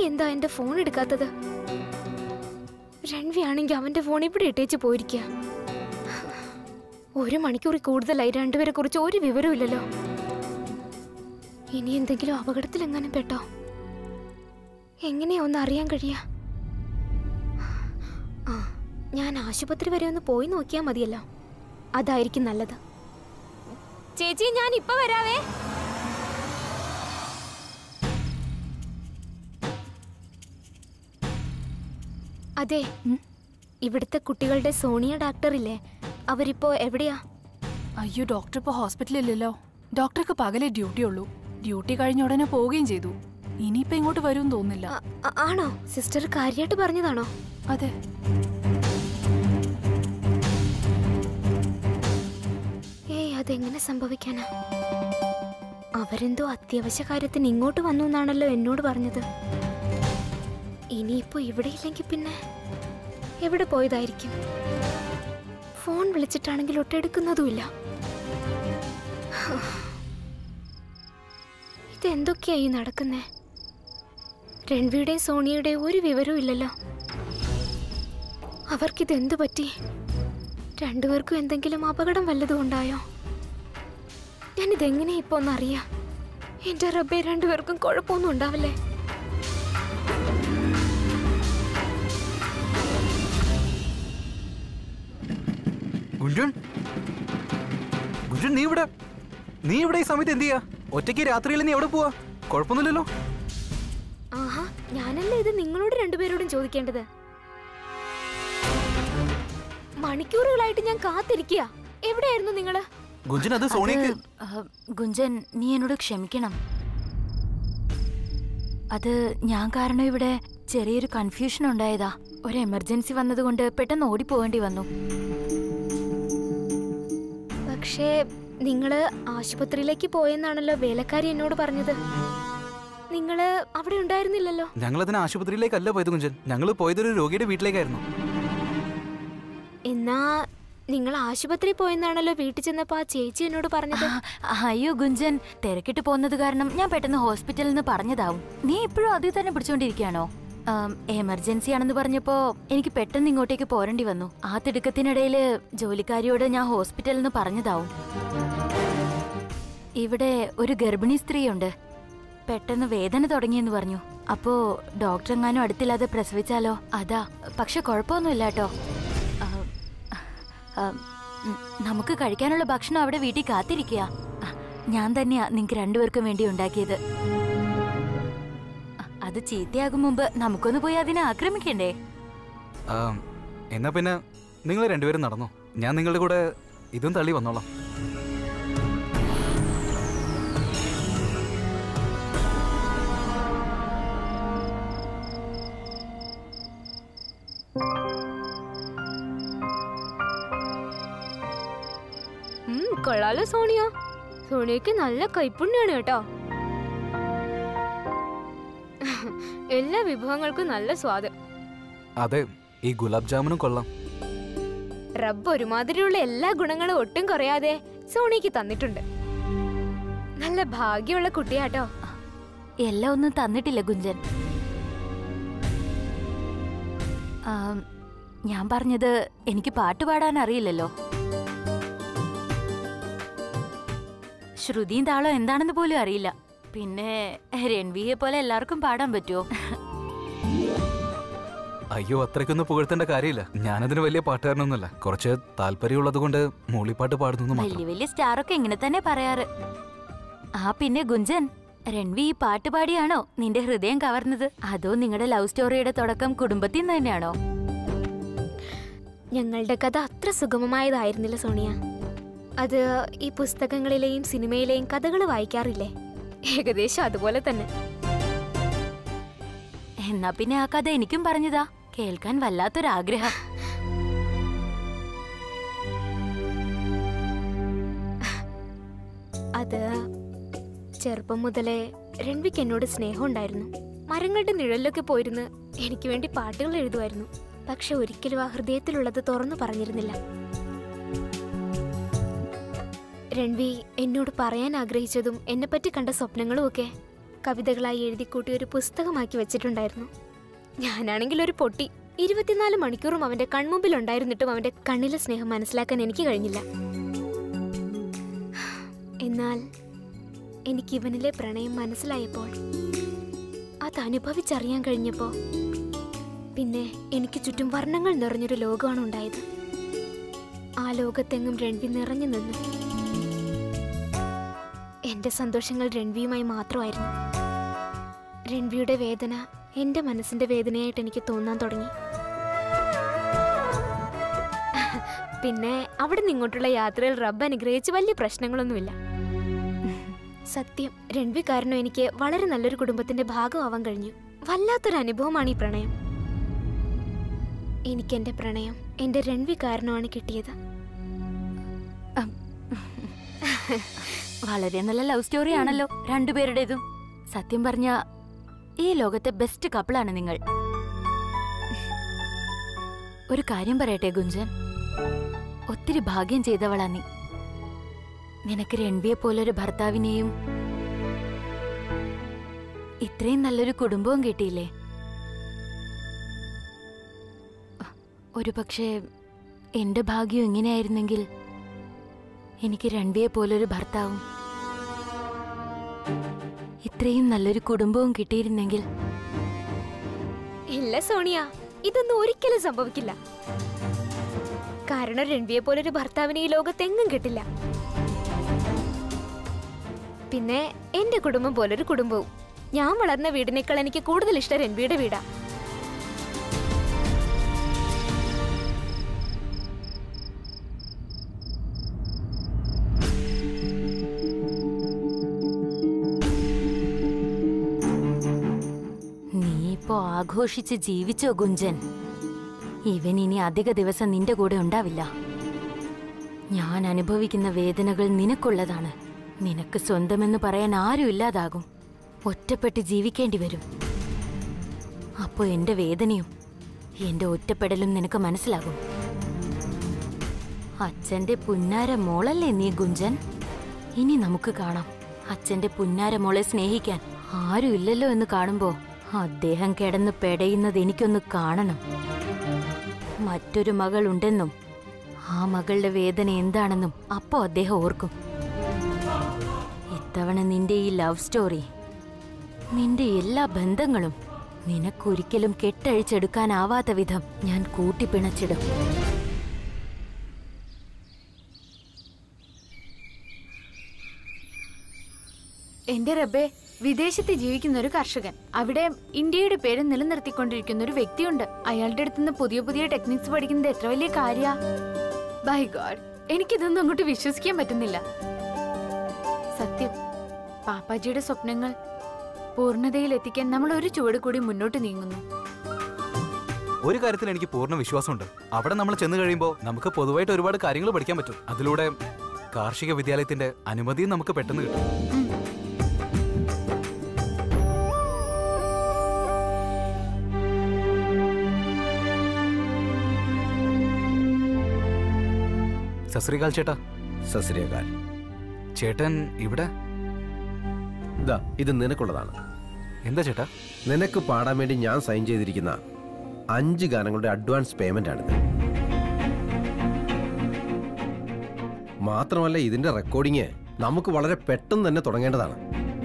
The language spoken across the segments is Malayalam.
എന്താ എന്റെ ഫോൺ എടുക്കാത്തത് രൺവി ആണെങ്കിൽ അവന്റെ ഫോൺ ഇവിടെ ഇട്ടേച്ച് പോയിരിക്കുക ഒരു മണിക്കൂറിൽ കൂടുതലായി രണ്ടുപേരെ കുറിച്ച് ഒരു വിവരവും ഇനി എന്തെങ്കിലും അപകടത്തിലെങ്ങാനും പെട്ടോ എങ്ങനെയാ ഒന്ന് അറിയാൻ കഴിയാ ആ ഞാൻ ആശുപത്രി വരെ ഒന്ന് പോയി നോക്കിയാൽ മതിയല്ലോ അതായിരിക്കും നല്ലത് ചേച്ചി ഞാൻ ഇപ്പൊ വരാവേ അതെ ഇവിടുത്തെ കുട്ടികളുടെ സോണിയ ഡോക്ടർ ഇല്ലേ അവരിപ്പോ എവിടെയാ അയ്യോ ഡോക്ടർ ഇപ്പൊ ഹോസ്പിറ്റലില്ലല്ലോ ഡോക്ടർക്ക് പകലേ ഡ്യൂട്ടി ഉള്ളൂ ഡ്യൂട്ടി കഴിഞ്ഞ ഉടനെ പോവുകയും ചെയ്തു ഇനിയിപ്പോ ഇങ്ങോട്ട് വരും തോന്നില്ല ആ- ആ- ആണോ സിസ്റ്റർ കാര്യമായിട്ട് പറഞ്ഞതാണോ അതെ ഏയ് അതെങ്ങനെ സംഭവിക്കാനാ അവരെന്തോ അത്യാവശ്യ കാര്യത്തിന് ഇങ്ങോട്ട് വന്നു എന്നാണല്ലോ എന്നോട് പറഞ്ഞത് ഇനിയിപ്പോ ഇവിടെ ഇല്ലെങ്കിൽ പിന്നെ എവിടെ പോയതായിരിക്കും ഫോൺ വിളിച്ചിട്ടാണെങ്കിൽ ഒട്ടെടുക്കുന്നതുമില്ല ഇതെന്തൊക്കെയായി നടക്കുന്നേ രൺവിയുടെയും സോണിയുടെയും ഒരു വിവരവും ഇല്ലല്ലോ അവർക്കിതെന്തു പറ്റി രണ്ടുപേർക്കും എന്തെങ്കിലും അപകടം വല്ലതും ഉണ്ടായോ ഞാനിതെങ്ങനെ ഇപ്പൊ ഒന്നറിയാ എന്റെ റബ്ബെ രണ്ടുപേർക്കും കുഴപ്പമൊന്നും ഉണ്ടാവില്ലേ ഗുഞ്ചൻ ഗുഞ്ചൻ നീ ഇവിടെ നീ ഇവിടെ ഈ സമയത്ത് എന്ത് ചെയ്യാ ഒറ്റയ്ക്ക് രാത്രിയിൽ നീ എവിടെ പോവാ കുഴപ്പമൊന്നുമില്ലല്ലോ ആഹാ ഞാനല്ലേ ഇത് നിങ്ങളോട് രണ്ടുപേരോടും ചോദിക്കേണ്ടത് മണിക്കൂറുകളായിട്ട് ഞാൻ കാത്തിരിക്കുക എവിടെയായിരുന്നു നിങ്ങള് ഗുഞ്ചൻ അത് സോണിയക്ക് ആ, ഗുഞ്ചൻ നീ എന്നോട് ക്ഷമിക്കണം അത് ഞാൻ കാരണം ഇവിടെ ചെറിയൊരു കൺഫ്യൂഷൻ ഉണ്ടായതാ ഒരു എമർജൻസി വന്നതുകൊണ്ട് പെട്ടെന്ന് ഓടിപ്പോവേണ്ടി വന്നു പക്ഷേ നിങ്ങള് ആശുപത്രിയിലേക്ക് പോയെന്നാണല്ലോ വേലക്കാരി എന്നോട് പറഞ്ഞത് നിങ്ങള് അവിടെ ഉണ്ടായിരുന്നില്ലല്ലോ ഞങ്ങൾ അതിന് ആശുപത്രിയിലേക്കല്ല പോയത് ഗുഞ്ചൻ ഞങ്ങൾ പോയതൊരു രോഗിയുടെ വീട്ടിലേക്കായിരുന്നു എന്നാ നിങ്ങൾ ആശുപത്രി പോയെന്നാണല്ലോ വീട്ടിൽ ചെന്നപ്പോ ആ ചേച്ചി എന്നോട് പറഞ്ഞത് ആ, അയ്യോ ഗുഞ്ചൻ തിരക്കിട്ട് പോകുന്നത് കാരണം ഞാൻ പെട്ടെന്ന് ഹോസ്പിറ്റലിൽ നിന്ന് പറഞ്ഞതാവും നീ ഇപ്പോഴും അതിൽ തന്നെ പിടിച്ചോണ്ടിരിക്കുകയാണോ ആം, എമർജൻസി ആണെന്ന് പറഞ്ഞപ്പോ എനിക്ക് പെട്ടെന്ന് ഇങ്ങോട്ടേക്ക് പോരേണ്ടി വന്നു ആ തിടുക്കത്തിനിടയില് ജോലിക്കാരിയോട് ഞാൻ ഹോസ്പിറ്റലിൽ നിന്ന് പറഞ്ഞതാവും ഇവിടെ ഒരു ഗർഭിണി സ്ത്രീയുണ്ട് പെട്ടെന്ന് വേദന തുടങ്ങിയെന്ന് പറഞ്ഞു അപ്പോ ഡോക്ടർ എങ്ങാനും അടുത്തില്ലാതെ പ്രസവിച്ചാലോ അതാ പക്ഷെ കുഴപ്പമൊന്നുമില്ല കേട്ടോ ആ, ആ, ഉം, നമുക്ക് കഴിക്കാനുള്ള ഭക്ഷണം അവിടെ വീട്ടിൽ കാത്തിരിക്കുക ആ, ഞാൻ തന്നെയാ നിങ്ങക്ക് രണ്ടുപേർക്കും വേണ്ടി ഉണ്ടാക്കിയത് ആ, അത് ചീത്തയാകും മുമ്പ് നമുക്കൊന്ന് പോയി അതിനെ ആക്രമിക്കണ്ടേ ആ, എന്നാ പിന്നെ നിങ്ങൾ രണ്ടുപേരും നടന്നോ ഞാൻ നിങ്ങളുടെ കൂടെ ഇതും തള്ളി വന്നോളാം ഉം, കൊള്ളാലോ സോണിയ സോണിയക്ക് നല്ല കൈപ്പുണ്യാണ് കേട്ടോ എല്ലാ വിഭവങ്ങൾക്കും നല്ല സ്വാദ് അതെ ഈ ഗുലാബ് ജാമുനും കൊള്ളാം റബ്ബ് ഒരുമാതിരിയുള്ള എല്ലാ ഗുണങ്ങളും ഒട്ടും കുറയാതെ സോണിക്ക് തന്നിട്ടുണ്ട് നല്ല ഭാഗ്യമുള്ള കുട്ടിയാട്ടോ എല്ലാം ഒന്നും തന്നിട്ടില്ല ഗുഞ്ചൻ ആ, ഞാൻ പറഞ്ഞത് എനിക്ക് പാട്ട് പാടാൻ അറിയില്ലല്ലോ ശ്രുതിയും താളം എന്താണെന്ന് പോലും അറിയില്ല പിന്നെ രൺവിയെ പോലെ എല്ലാവർക്കും പാടാൻ പറ്റുമോ അയ്യോ അത്രയ്ക്കൊന്നും പുകഴ്ത്തേണ്ട കാര്യമില്ല ഞാനതിന് വലിയ പാട്ടുകാരനൊന്നുമല്ല കുറച്ച് താല്പര്യമുള്ളത് കൊണ്ട് മൂളിപ്പാട്ട് പാടുന്നു മാത്രം വലിയ വലിയ സ്റ്റാറൊക്കെ ഇങ്ങനെ തന്നെ പറയാറ് ആ പിന്നെ ഗുഞ്ചൻ രൺവി ഈ പാട്ട് പാടിയാണോ നിന്റെ ഹൃദയം കവർന്നത് അതോ നിങ്ങളുടെ ലവ് സ്റ്റോറിയുടെ തുടക്കം കുടുംബത്തിൽ നിന്ന് തന്നെയാണോ ഞങ്ങളുടെ കഥ അത്ര സുഗമമായതായിരുന്നില്ല സോണിയ അത് ഈ പുസ്തകങ്ങളിലെയും സിനിമയിലെയും കഥകൾ വായിക്കാറില്ലേ ഏകദേശം അതുപോലെ തന്നെ എന്നാ പിന്നെ ആ കഥ എനിക്കും പറഞ്ഞതാ കേൾക്കാൻ വല്ലാത്തൊരാഗ്രഹം അത് ചെറുപ്പം മുതലേ രൺവിക്ക് എന്നോട് സ്നേഹം ഉണ്ടായിരുന്നു മരങ്ങളുടെ നിഴലിലൊക്കെ പോയിരുന്ന് എനിക്ക് വേണ്ടി പാട്ടുകൾ എഴുതുമായിരുന്നു പക്ഷെ ഒരിക്കലും ആ ഹൃദയത്തിലുള്ളത് തുറന്നു പറഞ്ഞിരുന്നില്ല രൺവി എന്നോട് പറയാൻ ആഗ്രഹിച്ചതും എന്നെപ്പറ്റി കണ്ട സ്വപ്നങ്ങളും ഒക്കെ കവിതകളായി എഴുതിക്കൂട്ടി ഒരു പുസ്തകമാക്കി വെച്ചിട്ടുണ്ടായിരുന്നു ഞാനാണെങ്കിൽ ഒരു പൊട്ടി ഇരുപത്തിനാല് മണിക്കൂറും അവന്റെ കൺമുമ്പിൽ ഉണ്ടായിരുന്നിട്ടും അവന്റെ കണ്ണിലെ സ്നേഹം മനസ്സിലാക്കാൻ എനിക്ക് കഴിഞ്ഞില്ല എന്നാൽ എനിക്ക് ഇവനിലെ പ്രണയം മനസ്സിലായപ്പോൾ അത് അനുഭവിച്ചറിയാൻ കഴിഞ്ഞപ്പോ പിന്നെ എനിക്ക് ചുറ്റും വർണ്ണങ്ങൾ നിറഞ്ഞൊരു ലോകമാണ് ഉണ്ടായത് ആ ലോകത്തെങ്ങും രൺവി നിറഞ്ഞു നിന്നു എന്റെ സന്തോഷങ്ങൾ രൺവിയുമായി മാത്രമായിരുന്നു രൺവിയുടെ വേദന എന്റെ മനസ്സിന്റെ വേദനയായിട്ട് എനിക്ക് തോന്നാൻ തുടങ്ങി പിന്നെ അവിടെ നിങ്ങോട്ടുള്ള യാത്രയിൽ റബ്ബ് അനുഗ്രഹിച്ച് വലിയ പ്രശ്നങ്ങളൊന്നുമില്ല സത്യം രൺവി കാരണം എനിക്ക് വളരെ നല്ലൊരു കുടുംബത്തിന്റെ ഭാഗമാവാൻ കഴിഞ്ഞു വല്ലാത്തൊരു അനുഭവമാണ് ഈ പ്രണയം എനിക്ക് എന്റെ പ്രണയം എന്റെ രൺവി കാരണമാണ് കിട്ടിയത് വളരെ നല്ല ലവ് സ്റ്റോറി ആണല്ലോ രണ്ടുപേരുടേതും സത്യം പറഞ്ഞ ഈ ലോകത്തെ ബെസ്റ്റ് കപ്പിളാണ് നിങ്ങൾ ഒരു കാര്യം പറയട്ടെ ഗുഞ്ചൻ ഒത്തിരി ഭാഗ്യം ചെയ്തവളാ നീ നിനക്ക് രൺവിയെ പോലൊരു ഭർത്താവിനെയും ഇത്രയും നല്ലൊരു കുടുംബവും കിട്ടിയില്ലേ ഒരു പക്ഷേ എന്റെ ഭാഗ്യം ഇങ്ങനെയായിരുന്നെങ്കിൽ എനിക്ക് രൺവിയെ പോലൊരു ഭർത്താവും ഇത്രയും നല്ലൊരു കുടുംബവും കിട്ടിയിരുന്നെങ്കിൽ ഇല്ല സോണിയ ഇതൊന്നും ഒരിക്കലും സംഭവിക്കില്ല കാരണം രൺവിയെ പോലൊരു ഭർത്താവിനെ ഈ ലോകത്തെങ്ങും കിട്ടില്ല പിന്നെ എന്റെ കുടുംബം പോലൊരു കുടുംബവും ഞാൻ വളർന്ന വീടിനേക്കാൾ എനിക്ക് കൂടുതൽ ഇഷ്ടം രൺവിയുടെ വീടാ നീ ഇപ്പോ ആഘോഷിച്ച് ജീവിച്ചോ ഗുഞ്ചൻ ഇവൻ ഇനി അധിക ദിവസം നിന്റെ കൂടെ ഉണ്ടാവില്ല ഞാൻ അനുഭവിക്കുന്ന വേദനകൾ നിനക്കുള്ളതാണ് നിനക്ക് സ്വന്തമെന്ന് പറയാൻ ആരും ഇല്ലാതാകും ഒറ്റപ്പെട്ട് ജീവിക്കേണ്ടി വരും അപ്പോ എന്റെ വേദനയും എന്റെ ഒറ്റപ്പെടലും നിനക്ക് മനസ്സിലാകും അച്ഛന്റെ പുന്നാര മോളല്ലേ നീ ഗുഞ്ചൻ ഇനി നമുക്ക് കാണാം അച്ഛന്റെ പുന്നാര മോളെ സ്നേഹിക്കാൻ ആരും ഇല്ലല്ലോ എന്ന് കാണുമ്പോ അദ്ദേഹം കിടന്ന് പെടയുന്നത് എനിക്കൊന്ന് കാണണം മറ്റൊരു മകൾ ഉണ്ടെന്നും ആ മകളുടെ വേദന എന്താണെന്നും അപ്പോ അദ്ദേഹം ഓർക്കും ഇത്തവണ നിന്റെ ഈ ലവ് സ്റ്റോറി നിന്റെ എല്ലാ ബന്ധങ്ങളും നിനക്കൊരിക്കലും കെട്ടഴിച്ചെടുക്കാനാവാത്ത വിധം ഞാൻ കൂട്ടിപ്പിണച്ചിടും എന്റെ റബ്ബെ വിദേശത്ത് ജീവിക്കുന്ന ഒരു കർഷകൻ അവിടെ ഇന്ത്യയുടെ പേര് നിലനിർത്തിക്കൊണ്ടിരിക്കുന്ന ഒരു വ്യക്തിയുണ്ട് അയാളുടെ അടുത്ത് നിന്ന് പുതിയ പുതിയ ടെക്നിക്സ് പഠിക്കുന്നത് എത്ര വലിയ കാര്യ ബൈ ഗോഡ് എനിക്കിതൊന്നും അങ്ങോട്ട് വിശ്വസിക്കാൻ പറ്റുന്നില്ല സത്യം പാപ്പാജിയുടെ സ്വപ്നങ്ങൾ പൂർണ്ണതയിൽ എത്തിക്കാൻ നമ്മൾ ഒരു ചുവട് കൂടി മുന്നോട്ട് നീങ്ങുന്നു ഒരു കാര്യത്തിൽ എനിക്ക് പൂർണ്ണ വിശ്വാസമുണ്ട് അവിടെ നമ്മൾ ചെന്ന് കഴിയുമ്പോൾ നമുക്ക് പൊതുവായിട്ട് ഒരുപാട് കാര്യങ്ങൾ പഠിക്കാൻ പറ്റും അതിലൂടെ കാർഷിക വിദ്യാലയത്തിന്റെ അനുമതിയും നമുക്ക് പെട്ടെന്ന് കിട്ടും സസ്രീകാൽ ചേട്ടാ സസ്രിയകാൽ ചേട്ടൻ ഇവിടെ ഇതാ ഇത് നിനക്കുള്ളതാണ് എന്താ ചേട്ടാ നിനക്ക് പാടാൻ വേണ്ടി ഞാൻ സൈൻ ചെയ്തിരിക്കുന്ന അഞ്ച് ഗാനങ്ങളുടെ അഡ്വാൻസ് പേയ്മെന്റ് ആണിത് മാത്രമല്ല ഇതിന്റെ റെക്കോർഡിങ് നമുക്ക് വളരെ പെട്ടെന്ന് തന്നെ തുടങ്ങേണ്ടതാണ്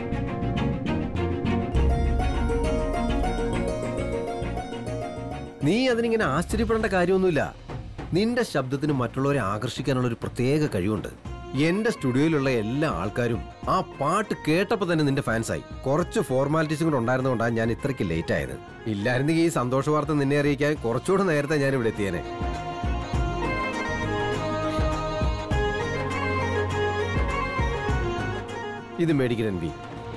നീ അതിനിങ്ങനെ ആശ്ചര്യപ്പെടേണ്ട കാര്യമൊന്നുമില്ല നിന്റെ ശബ്ദത്തിന് മറ്റുള്ളവരെ ആകർഷിക്കാനുള്ള ഒരു പ്രത്യേക കഴിവുണ്ട് എന്റെ സ്റ്റുഡിയോയിലുള്ള എല്ലാ ആൾക്കാരും ആ പാട്ട് കേട്ടപ്പോൾ തന്നെ നിന്റെ ഫാൻസായി കുറച്ച് ഫോർമാലിറ്റീസും കൂടെ ഉണ്ടായിരുന്നതുകൊണ്ടാണ് ഞാൻ ഇത്രയ്ക്ക് ലേറ്റ് ആയത് ഇല്ലായിരുന്നെങ്കിൽ ഈ സന്തോഷ വാർത്ത നിന്നെ അറിയിക്കാൻ കുറച്ചുകൂടെ നേരത്തെ ഞാൻ ഇവിടെ എത്തിയേനെ ഇത് മേടിക്കൻ ബി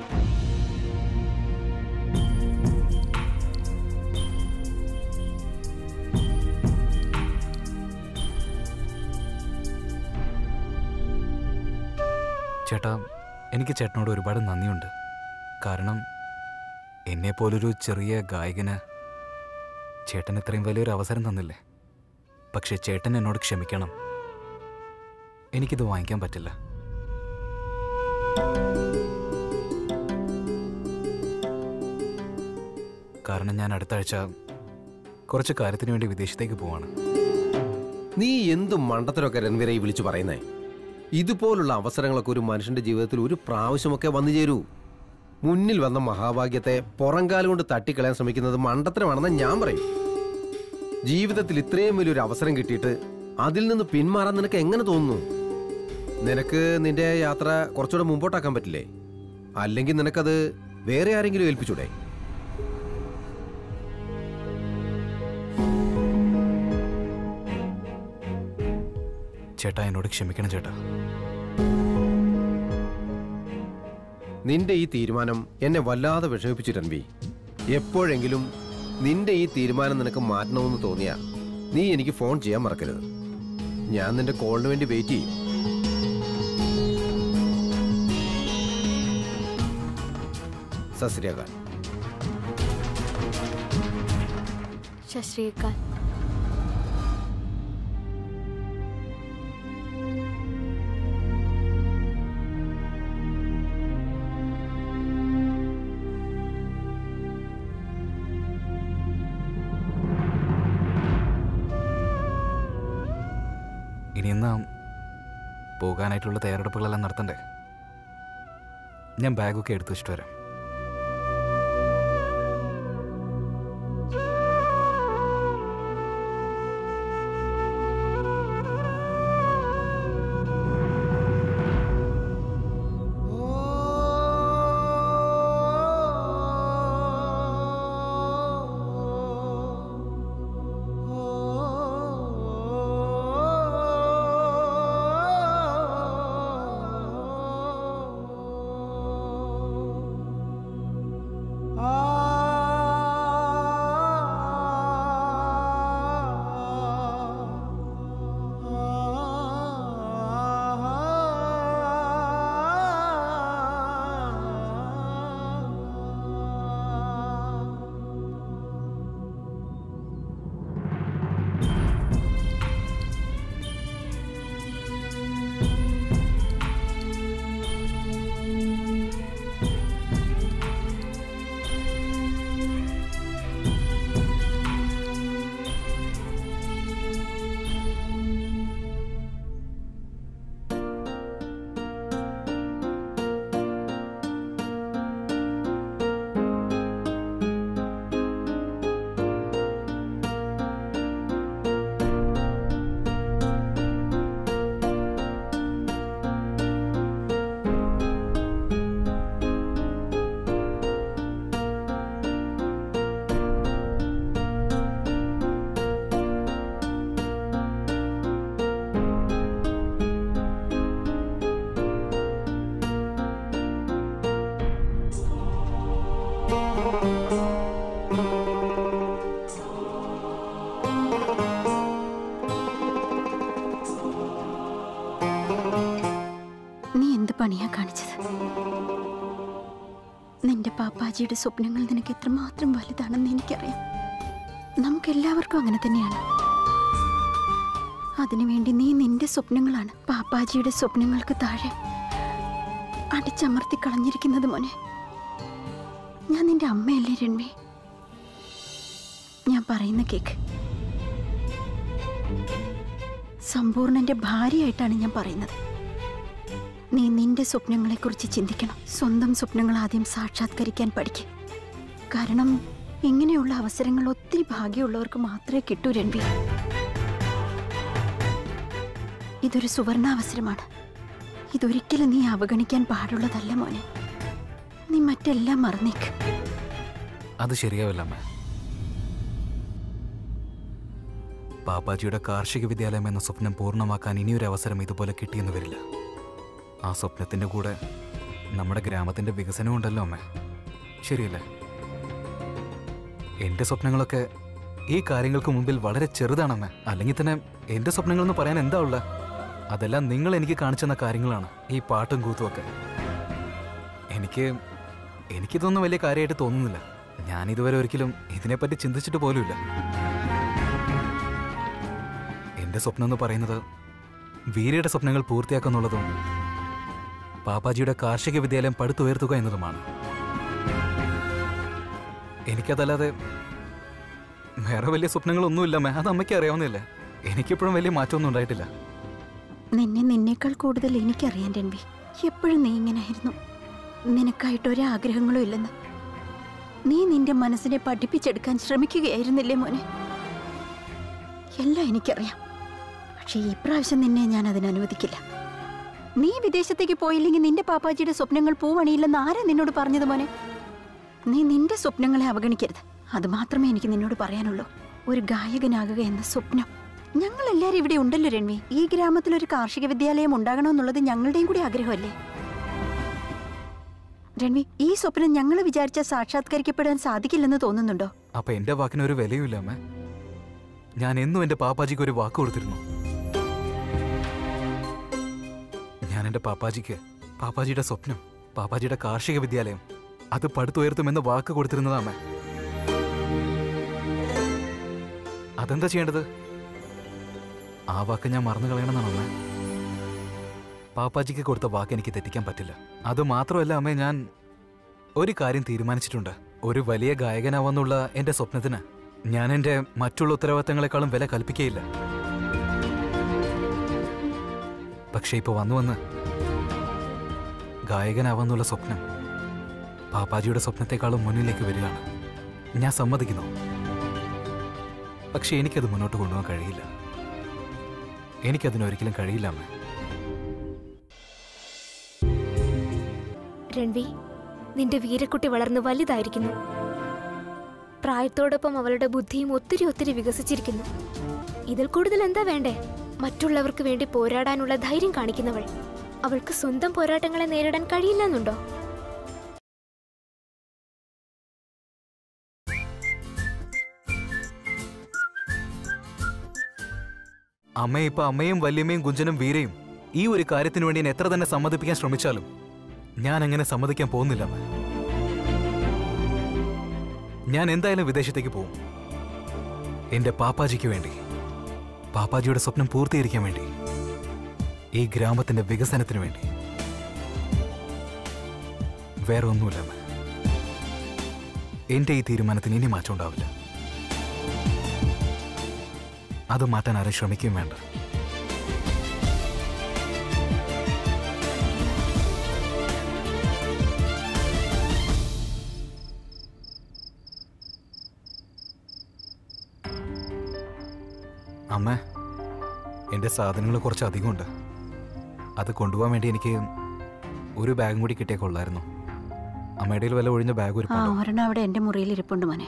ചേട്ടാ എനിക്ക് ചേട്ടനോട് ഒരുപാട് നന്ദിയുണ്ട് കാരണം എന്നെ പോലൊരു ചെറിയ ഗായകന് ചേട്ടൻ ഇത്രയും വലിയൊരു അവസരം തന്നില്ലേ പക്ഷേ ചേട്ടൻ എന്നോട് ക്ഷമിക്കണം എനിക്കിത് വാങ്ങിക്കാൻ പറ്റില്ല കാരണം ഞാൻ അടുത്ത ആഴ്ച കുറച്ച് കാര്യത്തിന് വേണ്ടി വിദേശത്തേക്ക് പോവാണ് നീ എന്ത് മണ്ടത്തരമൊക്കെ രൺവീരെ ഈ വിളിച്ചു പറയുന്നേ ഇതുപോലുള്ള അവസരങ്ങളൊക്കെ ഒരു മനുഷ്യന്റെ ജീവിതത്തിൽ ഒരു പ്രാവശ്യമൊക്കെ വന്നു ചേരൂ മുന്നിൽ വന്ന മഹാഭാഗ്യത്തെ പുറംകാലം കൊണ്ട് തട്ടിക്കളയാൻ ശ്രമിക്കുന്നത് മണ്ടത്തരമാണെന്ന് ഞാൻ പറയും ജീവിതത്തിൽ ഇത്രയും വലിയൊരു അവസരം കിട്ടിയിട്ട് അതിൽ നിന്ന് പിന്മാറാൻ നിനക്ക് എങ്ങനെ തോന്നുന്നു നിനക്ക് നിന്റെ യാത്ര കുറച്ചുകൂടെ മുമ്പോട്ടാക്കാൻ പറ്റില്ലേ അല്ലെങ്കിൽ നിനക്കത് വേറെ ആരെങ്കിലും ഏൽപ്പിച്ചൂടെ ചേട്ടാ എന്നോട് ക്ഷമിക്കണം ചേട്ടാ നിന്റെ ഈ തീരുമാനം എന്നെ വല്ലാതെ വിഷമിപ്പിച്ചു രൺവി എപ്പോഴെങ്കിലും നിന്റെ ഈ തീരുമാനം നിനക്ക് മാറ്റണമെന്ന് തോന്നിയാ നീ എനിക്ക് ഫോൺ ചെയ്യാൻ മറക്കരുത് ഞാൻ നിന്റെ കോളിന് വേണ്ടി വെയിറ്റ് ചെയ്യും സസ്രിയാകാൽ ശശ്രീകാൽ ഇനി എന്നാ പോകാനായിട്ടുള്ള തയ്യാറെടുപ്പുകളെല്ലാം നടത്തണ്ടേ ഞാൻ ബാഗൊക്കെ എടുത്തു വെച്ചിട്ട് വരാം നീ എന്ത് പണിയാ കാണിച്ചത് നിന്റെ പാപ്പാജിയുടെ സ്വപ്നങ്ങൾ നിനക്ക് എത്രമാത്രം വലുതാണെന്ന് എനിക്കറിയാം നമുക്കെല്ലാവർക്കും അങ്ങനെ തന്നെയാണ് അതിനുവേണ്ടി നീ നിന്റെ സ്വപ്നങ്ങളാണ് പാപ്പാജിയുടെ സ്വപ്നങ്ങൾക്ക് താഴെ അടിച്ചമർത്തി കളഞ്ഞിരിക്കുന്നത് മോനെ ഞാൻ നിന്റെ അമ്മയല്ലേ രൺവി ഞാൻ പറയുന്ന കേക്ക് സമ്പൂർണന്റെ ഭാര്യയായിട്ടാണ് ഞാൻ പറയുന്നത് നീ നിന്റെ സ്വപ്നങ്ങളെക്കുറിച്ച് ചിന്തിക്കണം സ്വന്തം സ്വപ്നങ്ങൾ ആദ്യം സാക്ഷാത്കരിക്കാൻ പഠിക്കും കാരണം ഇങ്ങനെയുള്ള അവസരങ്ങൾ ഒത്തിരി ഭാഗ്യമുള്ളവർക്ക് മാത്രമേ കിട്ടൂ രൺവി ഇതൊരു സുവർണാവസരമാണ് ഇതൊരിക്കലും നീ അവഗണിക്കാൻ പാടുള്ളതല്ല മോനെ നീ മറ്റെല്ലാം മറന്നേക്ക് അത് ശരിയാവില്ല അമ്മ പാപ്പാജിയുടെ കാർഷിക വിദ്യാലയം എന്ന സ്വപ്നം പൂർണ്ണമാക്കാൻ ഇനിയൊരു അവസരം ഇതുപോലെ കിട്ടിയെന്ന് വരില്ല ആ സ്വപ്നത്തിന്റെ കൂടെ നമ്മുടെ ഗ്രാമത്തിന്റെ വികസനവും ഉണ്ടല്ലോ അമ്മ ശരിയല്ലേ എന്റെ സ്വപ്നങ്ങളൊക്കെ ഈ കാര്യങ്ങൾക്ക് മുമ്പിൽ വളരെ ചെറുതാണമ്മ അല്ലെങ്കിൽ തന്നെ എന്റെ സ്വപ്നങ്ങളെന്ന് പറയാൻ എന്താ ഉള്ള അതെല്ലാം നിങ്ങൾ എനിക്ക് കാണിച്ചെന്ന കാര്യങ്ങളാണ് ഈ പാട്ടും കൂത്തും ഒക്കെ എനിക്ക് എനിക്കിതൊന്നും വലിയ കാര്യമായിട്ട് തോന്നുന്നില്ല ഞാൻ ഇതുവരെ ഒരിക്കലും ഇതിനെപ്പറ്റി ചിന്തിച്ചിട്ട് പോലുമില്ല എന്റെ സ്വപ്നം എന്ന് പറയുന്നത് വീരയുടെ സ്വപ്നങ്ങൾ പൂർത്തിയാക്കുന്നുള്ളതും പാപ്പാജിയുടെ കാർഷിക വിദ്യാലയം പടുത്തുയർത്തുക എന്നതുമാണ് എനിക്കതല്ലാതെ വേറെ വലിയ സ്വപ്നങ്ങളൊന്നുമില്ല മേ അത് അമ്മയ്ക്ക് അറിയാവുന്നില്ല എനിക്കിപ്പോഴും വലിയ മാറ്റമൊന്നും ഉണ്ടായിട്ടില്ല നിന്നെ നിന്നേക്കാൾ കൂടുതൽ എനിക്കറിയാൻ രൺവി എപ്പോഴും നീ ഇങ്ങനായിരുന്നു നിനക്കായിട്ട് ഒരാഗ്രഹങ്ങളും ഇല്ലെന്ന് നീ നിന്റെ മനസ്സിനെ പഠിപ്പിച്ചെടുക്കാൻ ശ്രമിക്കുകയായിരുന്നില്ലേ മോനെ എല്ലാം എനിക്കറിയാം പക്ഷേ ഈ പ്രാവശ്യം നിന്നെ ഞാൻ അതിന് അനുവദിക്കില്ല നീ വിദേശത്തേക്ക് പോയില്ലെങ്കിൽ നിന്റെ പാപ്പാജിയുടെ സ്വപ്നങ്ങൾ പൂവണിയില്ലെന്ന് ആരാ നിന്നോട് പറഞ്ഞത് മോനെ നീ നിന്റെ സ്വപ്നങ്ങളെ അവഗണിക്കരുത് അത് മാത്രമേ എനിക്ക് നിന്നോട് പറയാനുള്ളൂ ഒരു ഗായകനാകുക എന്ന സ്വപ്നം ഞങ്ങൾ എല്ലാവരും ഇവിടെ ഉണ്ടല്ലോ രൺവി ഈ ഗ്രാമത്തിൽ ഒരു കാർഷിക വിദ്യാലയം ഉണ്ടാകണമെന്നുള്ളത് ഞങ്ങളുടെയും കൂടി ആഗ്രഹമല്ലേ രൺവി ഈ സ്വപ്നം ഞങ്ങൾ വിചാരിച്ച സാക്ഷാത്കരിക്കപ്പെടാൻ സാധിക്കില്ലെന്ന് തോന്നുന്നുണ്ടോ അപ്പൊ എന്റെ വാക്കിന് ഒരു വിലയുമില്ല അമ്മ ഞാൻ എന്നും എന്റെ പാപ്പാജിക്ക് ഒരു വാക്ക് കൊടുത്തിരുന്നു ഞാൻ എന്റെ പാപ്പാജിക്ക് പാപ്പാജിയുടെ സ്വപ്നം പാപ്പാജിയുടെ കാർഷിക വിദ്യാലയം അത് പടുത്തുയർത്തുമെന്ന് വാക്ക് കൊടുത്തിരുന്നതാ അമ്മ അതെന്താ ചെയ്യേണ്ടത് ആ വാക്ക് ഞാൻ മറന്നു കളയണമെന്നാണ് അമ്മ പാപ്പാജിക്ക് കൊടുത്ത വാക്ക് എനിക്ക് തെറ്റിക്കാൻ പറ്റില്ല അത് മാത്രമല്ല അമ്മേ ഞാൻ ഒരു കാര്യം തീരുമാനിച്ചിട്ടുണ്ട് ഒരു വലിയ ഗായകനാവാന്നുള്ള എന്റെ സ്വപ്നത്തിന് ഞാൻ എന്റെ മറ്റുള്ള ഉത്തരവാദിത്തങ്ങളെക്കാളും വില കൽപ്പിക്കുകയില്ല പക്ഷെ ഇപ്പൊ വന്നു വന്ന് ഗായകനാവാന്നുള്ള സ്വപ്നം പാപ്പാജിയുടെ സ്വപ്നത്തെക്കാളും മുന്നിലേക്ക് വരികയാണ് ഞാൻ സമ്മതിക്കുന്നു പക്ഷെ എനിക്കത് മുന്നോട്ട് കൊണ്ടുപോകാൻ കഴിയില്ല എനിക്കതിനൊരിക്കലും കഴിയില്ല അമ്മ രൺവി നിന്റെ വീരക്കുട്ടി വളർന്ന് വലുതായിരിക്കുന്നു പ്രായത്തോടൊപ്പം അവളുടെ ബുദ്ധിയും ഒത്തിരി ഒത്തിരി വികസിച്ചിരിക്കുന്നു ഇതിൽ കൂടുതൽ എന്താ വേണ്ടേ മറ്റുള്ളവർക്ക് വേണ്ടി പോരാടാനുള്ള ധൈര്യം കാണിക്കുന്നവൾ അവൾക്ക് സ്വന്തം പോരാട്ടങ്ങളെ നേരിടാൻ കഴിയില്ലെന്നുണ്ടോ അമ്മ ഇപ്പൊ അമ്മയും വല്യമ്മയും കുഞ്ചനും വീരയും ഈ ഒരു കാര്യത്തിന് വേണ്ടി എന്നെ എത്ര തന്നെ സമ്മതിപ്പിക്കാൻ ശ്രമിച്ചാലും ഞാൻ അങ്ങനെ സമ്മതിക്കാൻ പോകുന്നില്ല അമ്മ ഞാൻ എന്തായാലും വിദേശത്തേക്ക് പോകും എന്റെ പാപ്പാജിക്ക് വേണ്ടി പാപ്പാജിയുടെ സ്വപ്നം പൂർത്തീകരിക്കാൻ വേണ്ടി ഈ ഗ്രാമത്തിന്റെ വികസനത്തിന് വേണ്ടി വേറെ ഒന്നുമില്ല അമ്മ എന്റെ ഈ തീരുമാനത്തിന് ഇനി മാറ്റം ഉണ്ടാവില്ല അത് മാറ്റാൻ ആരും ശ്രമിക്കുകയും വേണ്ട അമ്മ എൻ്റെ സാധനങ്ങൾ കുറച്ച് അധികമുണ്ട് അത് കൊണ്ടുപോകാൻ വേണ്ടി എനിക്ക് ഒരു ബാഗും കൂടി കിട്ടിയാൽ കൊള്ളായിരുന്നു അമ്മയുടെ കയ്യിൽ വല്ല ഒഴിഞ്ഞ ബാഗ് ഒരു ആ ഒരെണ്ണം അവിടെ എന്റെ മുറിയിൽ ഇരിപ്പുണ്ട് മോനെ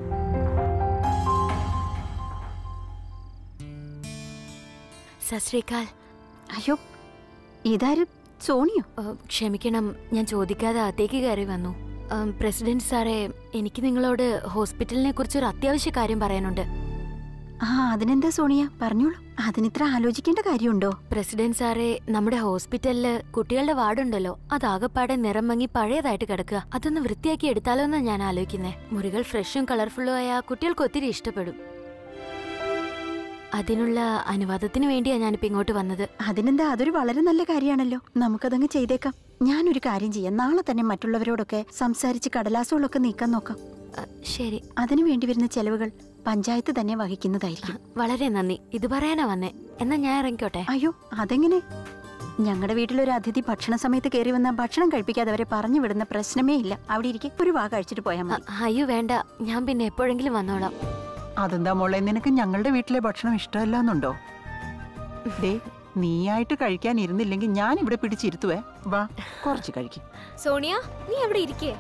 സശ്രീകാൽ അയ്യോ ഇതാരും സോണിയോ ക്ഷമിക്കണം ഞാൻ ചോദിക്കാതെ അകത്തേക്ക് കയറി വന്നു ഉം, പ്രസിഡന്റ് സാറേ എനിക്ക് നിങ്ങളോട് ഹോസ്പിറ്റലിനെ കുറിച്ച് ഒരു അത്യാവശ്യ കാര്യം പറയാനുണ്ട് ആ അതിനെന്താ സോണിയ പറഞ്ഞോളൂ അതിനിത്ര ആലോചിക്കേണ്ട കാര്യമുണ്ടോ പ്രസിഡന്റ് സാറേ നമ്മുടെ ഹോസ്പിറ്റലില് കുട്ടികളുടെ വാർഡുണ്ടല്ലോ അതാകപ്പാടെ നിറം മങ്ങി പഴയതായിട്ട് കിടക്കുക അതൊന്ന് വൃത്തിയാക്കി എടുത്താലോ എന്നാ ഞാൻ ആലോചിക്കുന്നേ മുറികൾ ഫ്രഷും കളർഫുള്ളും ആയ കുട്ടികൾക്ക് ഒത്തിരി ഇഷ്ടപ്പെടും അതിനുള്ള അനുവാദത്തിന് വേണ്ടിയാ ഞാനിപ്പോ ഇങ്ങോട്ട് വന്നത് അതിനെന്താ അതൊരു വളരെ നല്ല കാര്യമാണല്ലോ നമുക്കതങ്ങ് ചെയ്തേക്കാം ഞാനൊരു കാര്യം ചെയ്യാം നാളെ തന്നെ മറ്റുള്ളവരോടൊക്കെ സംസാരിച്ച് കടലാസുകളൊക്കെ നീക്കാൻ നോക്കാം അ, ശരി അതിനു വേണ്ടി വരുന്ന ചെലവുകൾ പഞ്ചായത്ത് തന്നെ വഹിക്കുന്നതായിരിക്കും വളരെ നന്ദി ഇത് പറയാനാ വന്നേ എന്നാ ഞാൻ ഇറങ്ങിക്കോട്ടെ അയ്യോ അതെങ്ങനെ ഞങ്ങളുടെ വീട്ടിലൊരു അതിഥി ഭക്ഷണ സമയത്ത് കയറി വന്ന ഭക്ഷണം കഴിപ്പിക്കാതെ അവരെ പറഞ്ഞു വിടുന്ന പ്രശ്നമേ ഇല്ല അവിടെ ഇരിക്കും ഒരു വാ കഴിച്ചിട്ട് പോയാൽ അ, മതി അയ്യോ വേണ്ട ഞാൻ പിന്നെ എപ്പോഴെങ്കിലും വന്നോളാം അതെന്താ മോളെ നിനക്ക് ഞങ്ങളുടെ വീട്ടിലെ ഭക്ഷണം ഇഷ്ടമല്ലെന്നുണ്ടോ ദേ നീയായിട്ട് കഴിക്കാൻ ഇരുന്നില്ലെങ്കിൽ ഞാൻ ഇവിടെ പിടിച്ചിരുത്തുവേ വാ കുറച്ച് കഴിക്കും സോണിയ നീ അവിടെ ഇരിക്കേ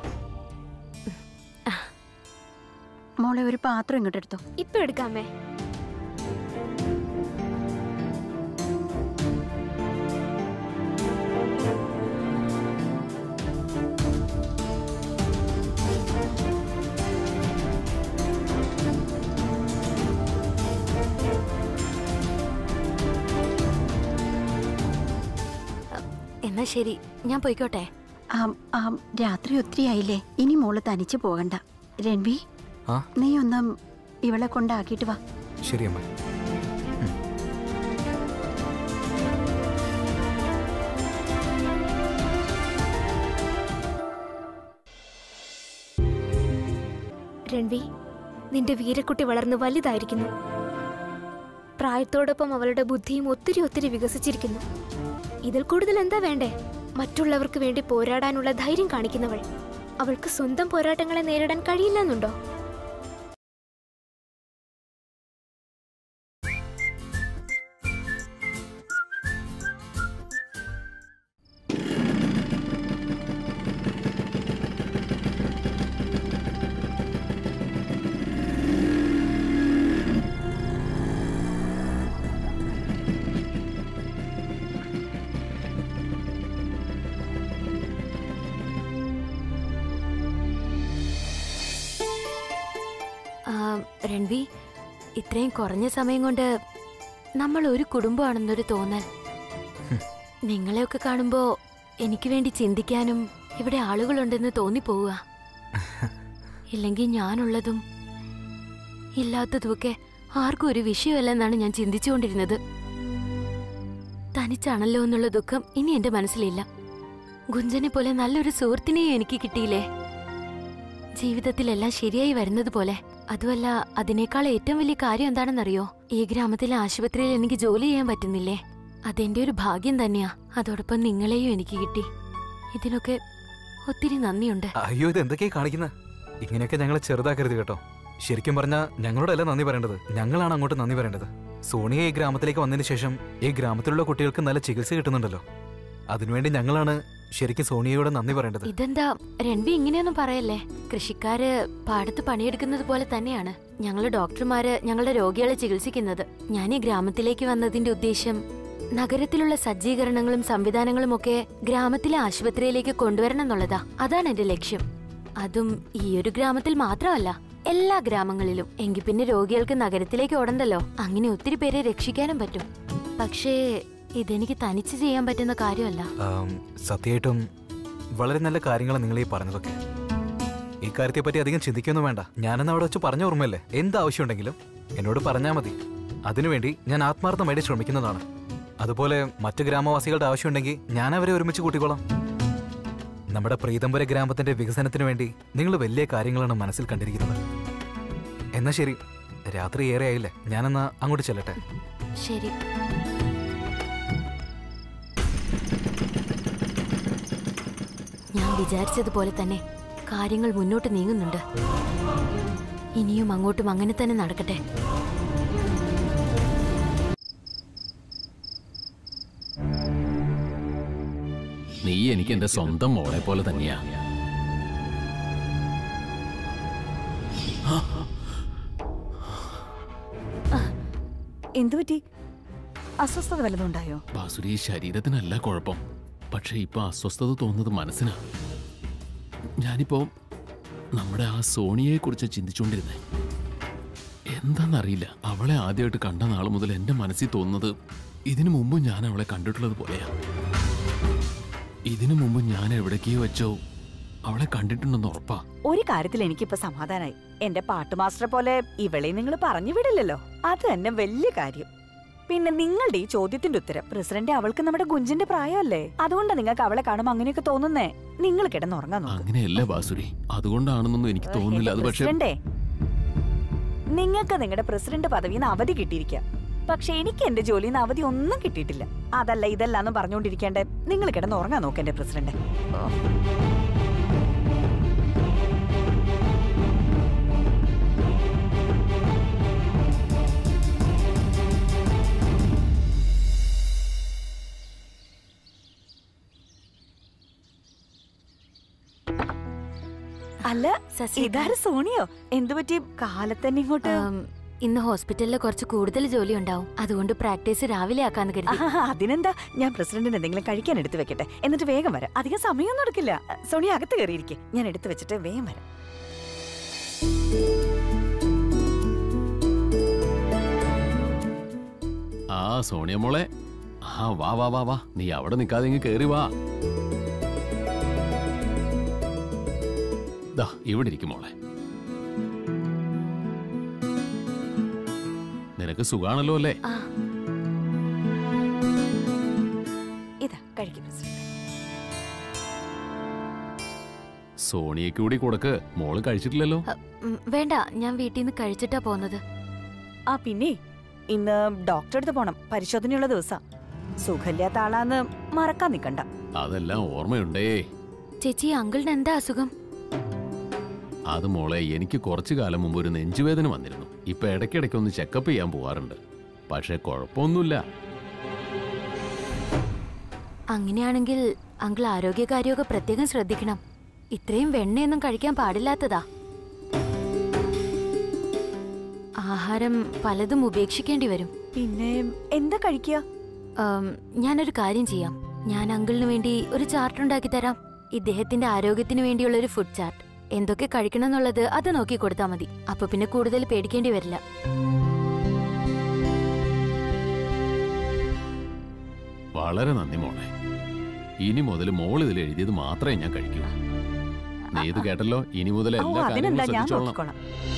മോളെ ഒരു പാത്രം ഇങ്ങോട്ട് എടുത്തോ ഇപ്പൊ എടുക്കാമേ എന്നാ ശരി ഞാൻ പോയിക്കോട്ടെ ആം, ആം, രാത്രി ഒത്തിരി ആയില്ലേ ഇനി മോള് തനിച്ച് പോകണ്ട രൺവി ആ നീ ഒന്നും ഇവളെ കൊണ്ടാക്കിയിട്ട് വാ ശരി അമ്മ രൺവി നിന്റെ വീരക്കുട്ടി വളർന്ന് വലുതായിരിക്കുന്നു പ്രായത്തോടൊപ്പം അവളുടെ ബുദ്ധിയും ഒത്തിരി ഒത്തിരി വികസിച്ചിരിക്കുന്നു ഇതിൽ കൂടുതൽ എന്താ വേണ്ടേ മറ്റുള്ളവർക്ക് വേണ്ടി പോരാടാനുള്ള ധൈര്യം കാണിക്കുന്നവൾ അവൾക്ക് സ്വന്തം പോരാട്ടങ്ങളെ നേരിടാൻ കഴിയില്ലെന്നുണ്ടോ ആ, രൺവി ഇത്രയും കുറഞ്ഞ സമയം കൊണ്ട് നമ്മൾ ഒരു കുടുംബമാണെന്നൊരു തോന്നൽ നിങ്ങളെയൊക്കെ കാണുമ്പോ എനിക്ക് വേണ്ടി ചിന്തിക്കാനും ഇവിടെ ആളുകളുണ്ടെന്ന് തോന്നിപ്പോവുക ഇല്ലെങ്കിൽ ഞാനുള്ളതും ഇല്ലാത്തതുമൊക്കെ ആർക്കും ഒരു വിഷയമല്ലെന്നാണ് ഞാൻ ചിന്തിച്ചുകൊണ്ടിരുന്നത് തനിച്ചാണല്ലോ എന്നുള്ള ദുഃഖം ഇനി എന്റെ മനസ്സിലില്ല ഗുഞ്ചനെ പോലെ നല്ലൊരു സുഹൃത്തിനെയും എനിക്ക് കിട്ടിയില്ലേ ജീവിതത്തിലെല്ലാം ശരിയായി വരുന്നത് പോലെ അതുമല്ല അതിനേക്കാൾ ഏറ്റവും വലിയ കാര്യം എന്താണെന്നറിയോ ഈ ഗ്രാമത്തിലെ ആശുപത്രിയിൽ എനിക്ക് ജോലി ചെയ്യാൻ പറ്റുന്നില്ലേ അതെന്റെ ഒരു ഭാഗ്യം തന്നെയാ അതോടൊപ്പം നിങ്ങളെയും എനിക്ക് കിട്ടി ഇതിനൊക്കെ ഒത്തിരി നന്ദിയുണ്ട് അയ്യോ ഇത് എന്തൊക്കെയാ കാണിക്കുന്നത് ഇങ്ങനെയൊക്കെ ഞങ്ങളെ ചെറുതാക്കരുത് കേട്ടോ ശരിക്കും പറഞ്ഞാൽ ഞങ്ങളോടല്ല നന്ദി പറയേണ്ടത് ഞങ്ങളാണ് അങ്ങോട്ട് നന്ദി പറയേണ്ടത് സോണിയ ഈ ഗ്രാമത്തിലേക്ക് വന്നതിന് ശേഷം ഈ ഗ്രാമത്തിലുള്ള കുട്ടികൾക്ക് നല്ല ചികിത്സ കിട്ടുന്നുണ്ടല്ലോ അതിനുവേണ്ടി ഞങ്ങളാണ് ശരിക്കും സോണിയയോട് നന്ദി പറയേണ്ടത് ഇതെന്താ രൺവി ഇങ്ങനെയൊന്നും പറയല്ലേ കൃഷിക്കാര് പാടത്ത് പണിയെടുക്കുന്നത് പോലെ തന്നെയാണ് ഞങ്ങള് ഡോക്ടർമാര് ഞങ്ങളുടെ രോഗികളെ ചികിത്സിക്കുന്നത് ഞാൻ ഈ ഗ്രാമത്തിലേക്ക് വന്നതിന്റെ ഉദ്ദേശം നഗരത്തിലുള്ള സജ്ജീകരണങ്ങളും സംവിധാനങ്ങളും ഒക്കെ ഗ്രാമത്തിലെ ആശുപത്രിയിലേക്ക് കൊണ്ടുവരണം എന്നുള്ളതാ അതാണ് എന്റെ ലക്ഷ്യം അതും ഈ ഒരു ഗ്രാമത്തിൽ മാത്രമല്ല എല്ലാ ഗ്രാമങ്ങളിലും എങ്കിൽ പിന്നെ രോഗികൾക്ക് നഗരത്തിലേക്ക് ഓടണ്ടല്ലോ അങ്ങനെ ഒത്തിരി പേരെ രക്ഷിക്കാനും പറ്റും പക്ഷേ ഇതെനിക്ക് തനിച്ച് ചെയ്യാൻ പറ്റുന്ന കാര്യമല്ല ആം, സത്യമായിട്ടും വളരെ നല്ല കാര്യങ്ങളാണ് നിങ്ങൾ ഈ പറഞ്ഞതൊക്കെ ഈ കാര്യത്തെ പറ്റി അധികം ചിന്തിക്കൊന്നും വേണ്ട ഞാനെന്ന് അവിടെ വെച്ച് പറഞ്ഞ ഓർമ്മയല്ലേ എന്ത് ആവശ്യമുണ്ടെങ്കിലും എന്നോട് പറഞ്ഞാൽ മതി അതിനുവേണ്ടി ഞാൻ ആത്മാർത്ഥമായിട്ട് ശ്രമിക്കുന്നതാണ് അതുപോലെ മറ്റു ഗ്രാമവാസികളുടെ ആവശ്യമുണ്ടെങ്കിൽ ഞാൻ അവരെ ഒരുമിച്ച് കൂട്ടിക്കോളാം നമ്മുടെ പ്രീതംപുര ഗ്രാമത്തിന്റെ വികസനത്തിന് വേണ്ടി നിങ്ങൾ വലിയ കാര്യങ്ങളാണ് മനസ്സിൽ കണ്ടിരിക്കുന്നത് എന്നാ ശരി രാത്രി ഏറെ ആയില്ലേ ഞാനെന്നാ അങ്ങോട്ട് ചെല്ലട്ടെ ശരി ഞാൻ വിചാരിച്ചതുപോലെ തന്നെ കാര്യങ്ങൾ മുന്നോട്ട് നീങ്ങുന്നുണ്ട് ഇനിയും അങ്ങോട്ടും അങ്ങനെ തന്നെ നടക്കട്ടെ നീ എനിക്ക് എന്റെ സ്വന്തം മോളെ പോലെ തന്നെയാ എന്തു പറ്റി അസ്വസ്ഥത വല്ലതും ഉണ്ടായോ ബാസുരി ശരീരത്തിനല്ല കുഴപ്പം പക്ഷെ ഇപ്പൊ അസ്വസ്ഥത തോന്നുന്നത് മനസ്സിനാ ഞാനിപ്പോ നമ്മുടെ ആ സോണിയെ കുറിച്ച് ചിന്തിച്ചുകൊണ്ടിരുന്നേ എന്താന്നറിയില്ല അവളെ ആദ്യമായിട്ട് കണ്ട നാൾ മുതൽ എന്റെ മനസ്സിൽ തോന്നുന്നത് ഇതിനു മുമ്പ് ഞാൻ അവളെ കണ്ടിട്ടുള്ളത് പോലെയാ ഇതിനു മുമ്പ് ഞാൻ എവിടേക്കോ വെച്ചോ അവളെ കണ്ടിട്ടുണ്ടെന്ന് ഉറപ്പാ ഒരു കാര്യത്തിൽ എനിക്കിപ്പോ സമാധാനായി എന്റെ പാട്ട് മാസ്റ്ററെ പോലെ ഇവളെ നിങ്ങൾ പറഞ്ഞു വിടില്ലല്ലോ അത് തന്നെ വലിയ കാര്യം പിന്നെ നിങ്ങളുടെ ഈ ചോദ്യത്തിന്റെ ഉത്തരം പ്രസിഡന്റ് അവൾക്ക് നമ്മുടെ ഗുഞ്ചിന്റെ പ്രായമല്ലേ അതുകൊണ്ട് നിങ്ങൾക്ക് അവളെ കാണുമ്പോൾ അങ്ങനെയൊക്കെ തോന്നുന്നേ നിങ്ങൾ കിടന്നുറങ്ങാൻ നോക്ക് അങ്ങനെയല്ല ബാസുരി അതുകൊണ്ടാണെന്നൊന്നും എനിക്ക് തോന്നുന്നില്ല അത് പക്ഷെ പ്രസിഡന്റേ നിങ്ങൾക്ക് നിങ്ങളുടെ പ്രസിഡന്റ് പദവിന്ന് അവധി കിട്ടിയിരിക്കാം പക്ഷെ എനിക്ക് എന്റെ ജോലിയിൽ നിന്ന് അവധി ഒന്നും കിട്ടിയിട്ടില്ല അതല്ല ഇതല്ല എന്ന് പറഞ്ഞുകൊണ്ടിരിക്കേണ്ടേ നിങ്ങൾ കിടന്നുറങ്ങാൻ നോക്ക് എന്റെ പ്രസിഡന്റ് ഓ. അല്ല ശശി ഇതാര് സോണിയോ എന്തു പറ്റി കാലത്തന്നെ ഇങ്ങോട്ട് ആം, ഇന്ന് ഹോസ്പിറ്റലിൽ കുറച്ച് കൂടുതൽ ജോലി ഉണ്ടാവും അതുകൊണ്ട് പ്രാക്ടീസ് രാവിലെ ആക്കാന്ന് കരുതി ആഹാ, അതിനെന്താ ഞാൻ പ്രസിഡന്റിന് എന്തെങ്കിലും കഴിക്കാൻ എടുത്തു വെക്കട്ടെ എന്നിട്ട് വേഗം വരാം അധികം സമയമൊന്നും എടുക്കില്ല സോണി അകത്ത് കയറിയിരിക്കെ ഞാൻ എടുത്തു വെച്ചിട്ട് വേഗം വരാം ആ സോണിയ മോളെ ആ വാ വാ വാ വാ നീ അവിടെ നിൽക്കാതെ ഇങ്ങ് കേറി വാ ദാ ഇവിടെ ഇരിക്കും മോളെ നിനക്ക് സുഖാണല്ലോ അല്ലേ ആ ഇതാ കഴിക്കും പ്രസിഡന്റ് സോണിയയ്ക്ക് കൂടി കൊടുക്ക് മോള് കഴിച്ചിട്ടില്ലല്ലോ ഉം, വേണ്ട ഞാൻ വീട്ടിൽ നിന്ന് കഴിച്ചിട്ടാ പോന്നത് ആ പിന്നെ ഇന്ന് ഡോക്ടറെ അടുത്ത് പോണം പരിശോധനയുള്ള ദിവസാ സുഖമില്ലാത്ത ആളാന്ന് മറക്കാൻ നിക്കണ്ട അതെല്ലാം ഓർമ്മയുണ്ടേ ചേച്ചി അങ്കിളിന് എന്താ അസുഖം അത് മോളെ എനിക്ക് കുറച്ചു കാലം മുമ്പ് ഒരു നെഞ്ചുവേദന വന്നിരുന്നു ഇപ്പൊ ഇടയ്ക്കിടയ്ക്ക് ഒന്ന് ചെക്കപ്പ് ചെയ്യാൻ പോവാറുണ്ട് പക്ഷെ കുഴപ്പമൊന്നുമില്ല അങ്ങനെയാണെങ്കിൽ അങ്കിൾ ആരോഗ്യകാര്യമൊക്കെ പ്രത്യേകം ശ്രദ്ധിക്കണം ഇത്രയും വെണ്ണയൊന്നും കഴിക്കാൻ പാടില്ലാത്തതാ ആഹാരം പലതും ഉപേക്ഷിക്കേണ്ടി വരും പിന്നെ എന്താ കഴിക്കുക ആം, ഞാനൊരു കാര്യം ചെയ്യാം ഞാൻ അങ്കിളിന് വേണ്ടി ഒരു ചാർട്ട് ഉണ്ടാക്കി തരാം ഇദ്ദേഹത്തിന്റെ ആരോഗ്യത്തിന് വേണ്ടിയുള്ള ഒരു ഫുഡ് ചാർട്ട് എന്തൊക്കെ കഴിക്കണം എന്നുള്ളത് അത് നോക്കി കൊടുത്താൽ മതി അപ്പൊ പിന്നെ കൂടുതൽ പേടിക്കേണ്ടി വരില്ല വളരെ നന്ദി മോളെ ഇനി മുതൽ മോൾ ഇതിൽ എഴുതിയത് മാത്രമേ ഞാൻ കഴിക്കൂ നീ ഇത് കേട്ടല്ലോ ഇനി മുതൽ ഓ എല്ലാ അതിനെന്താ കാര്യങ്ങളും ഞാൻ ശ്രദ്ധിച്ചോളാം നോക്കിക്കോളാം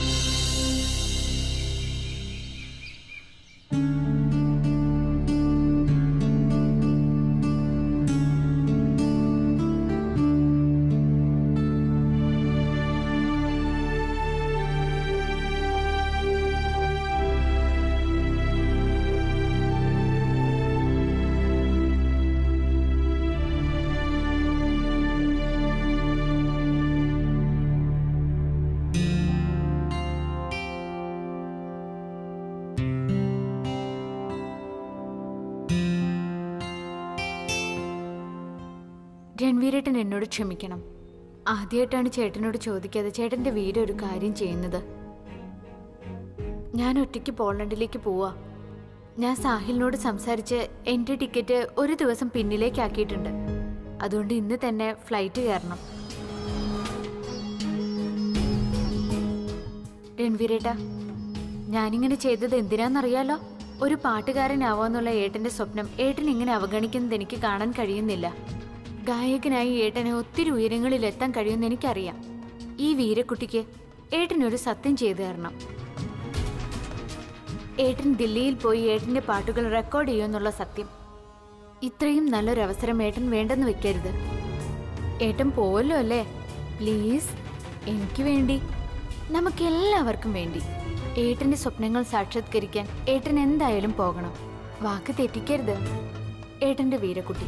രൺവീരേട്ടൻ എന്നോട് ക്ഷമിക്കണം ആദ്യമായിട്ടാണ് ചേട്ടനോട് ചോദിക്കാതെ ചേട്ടന്റെ വീട് ഒരു കാര്യം ചെയ്യുന്നത് ഞാൻ ഒറ്റയ്ക്ക് പോളണ്ടിലേക്ക് പോവാ ഞാൻ സാഹിലിനോട് സംസാരിച്ച് എൻ്റെ ടിക്കറ്റ് ഒരു ദിവസം പിന്നിലേക്ക് ആക്കിയിട്ടുണ്ട് അതുകൊണ്ട് ഇന്ന് തന്നെ ഫ്ലൈറ്റ് കയറണം രൺവീരേട്ടാ ഞാനിങ്ങനെ ചെയ്തത് എന്തിനാന്നറിയാലോ ഒരു പാട്ടുകാരനാവാന്നുള്ള ഏട്ടന്റെ സ്വപ്നം ഏട്ടൻ ഇങ്ങനെ അവഗണിക്കുന്നത് എനിക്ക് കാണാൻ കഴിയുന്നില്ല ഗായകനായി ഏട്ടന് ഒത്തിരി ഉയരങ്ങളിൽ എത്താൻ കഴിയുമെന്ന് എനിക്കറിയാം ഈ വീരക്കുട്ടിക്ക് ഏട്ടനൊരു സത്യം ചെയ്തു തരണം ഏട്ടൻ ദില്ലിയിൽ പോയി ഏട്ടന്റെ പാട്ടുകൾ റെക്കോർഡ് ചെയ്യുമെന്നുള്ള സത്യം ഇത്രയും നല്ലൊരു അവസരം ഏട്ടൻ വേണ്ടെന്ന് വെക്കരുത് ഏട്ടൻ പോവല്ലോ അല്ലേ പ്ലീസ് എനിക്ക് വേണ്ടി നമുക്ക് എല്ലാവർക്കും വേണ്ടി ഏട്ടന്റെ സ്വപ്നങ്ങൾ സാക്ഷാത്കരിക്കാൻ ഏട്ടൻ എന്തായാലും പോകണം വാക്ക് തെറ്റിക്കരുത് ഏട്ടന്റെ വീരക്കുട്ടി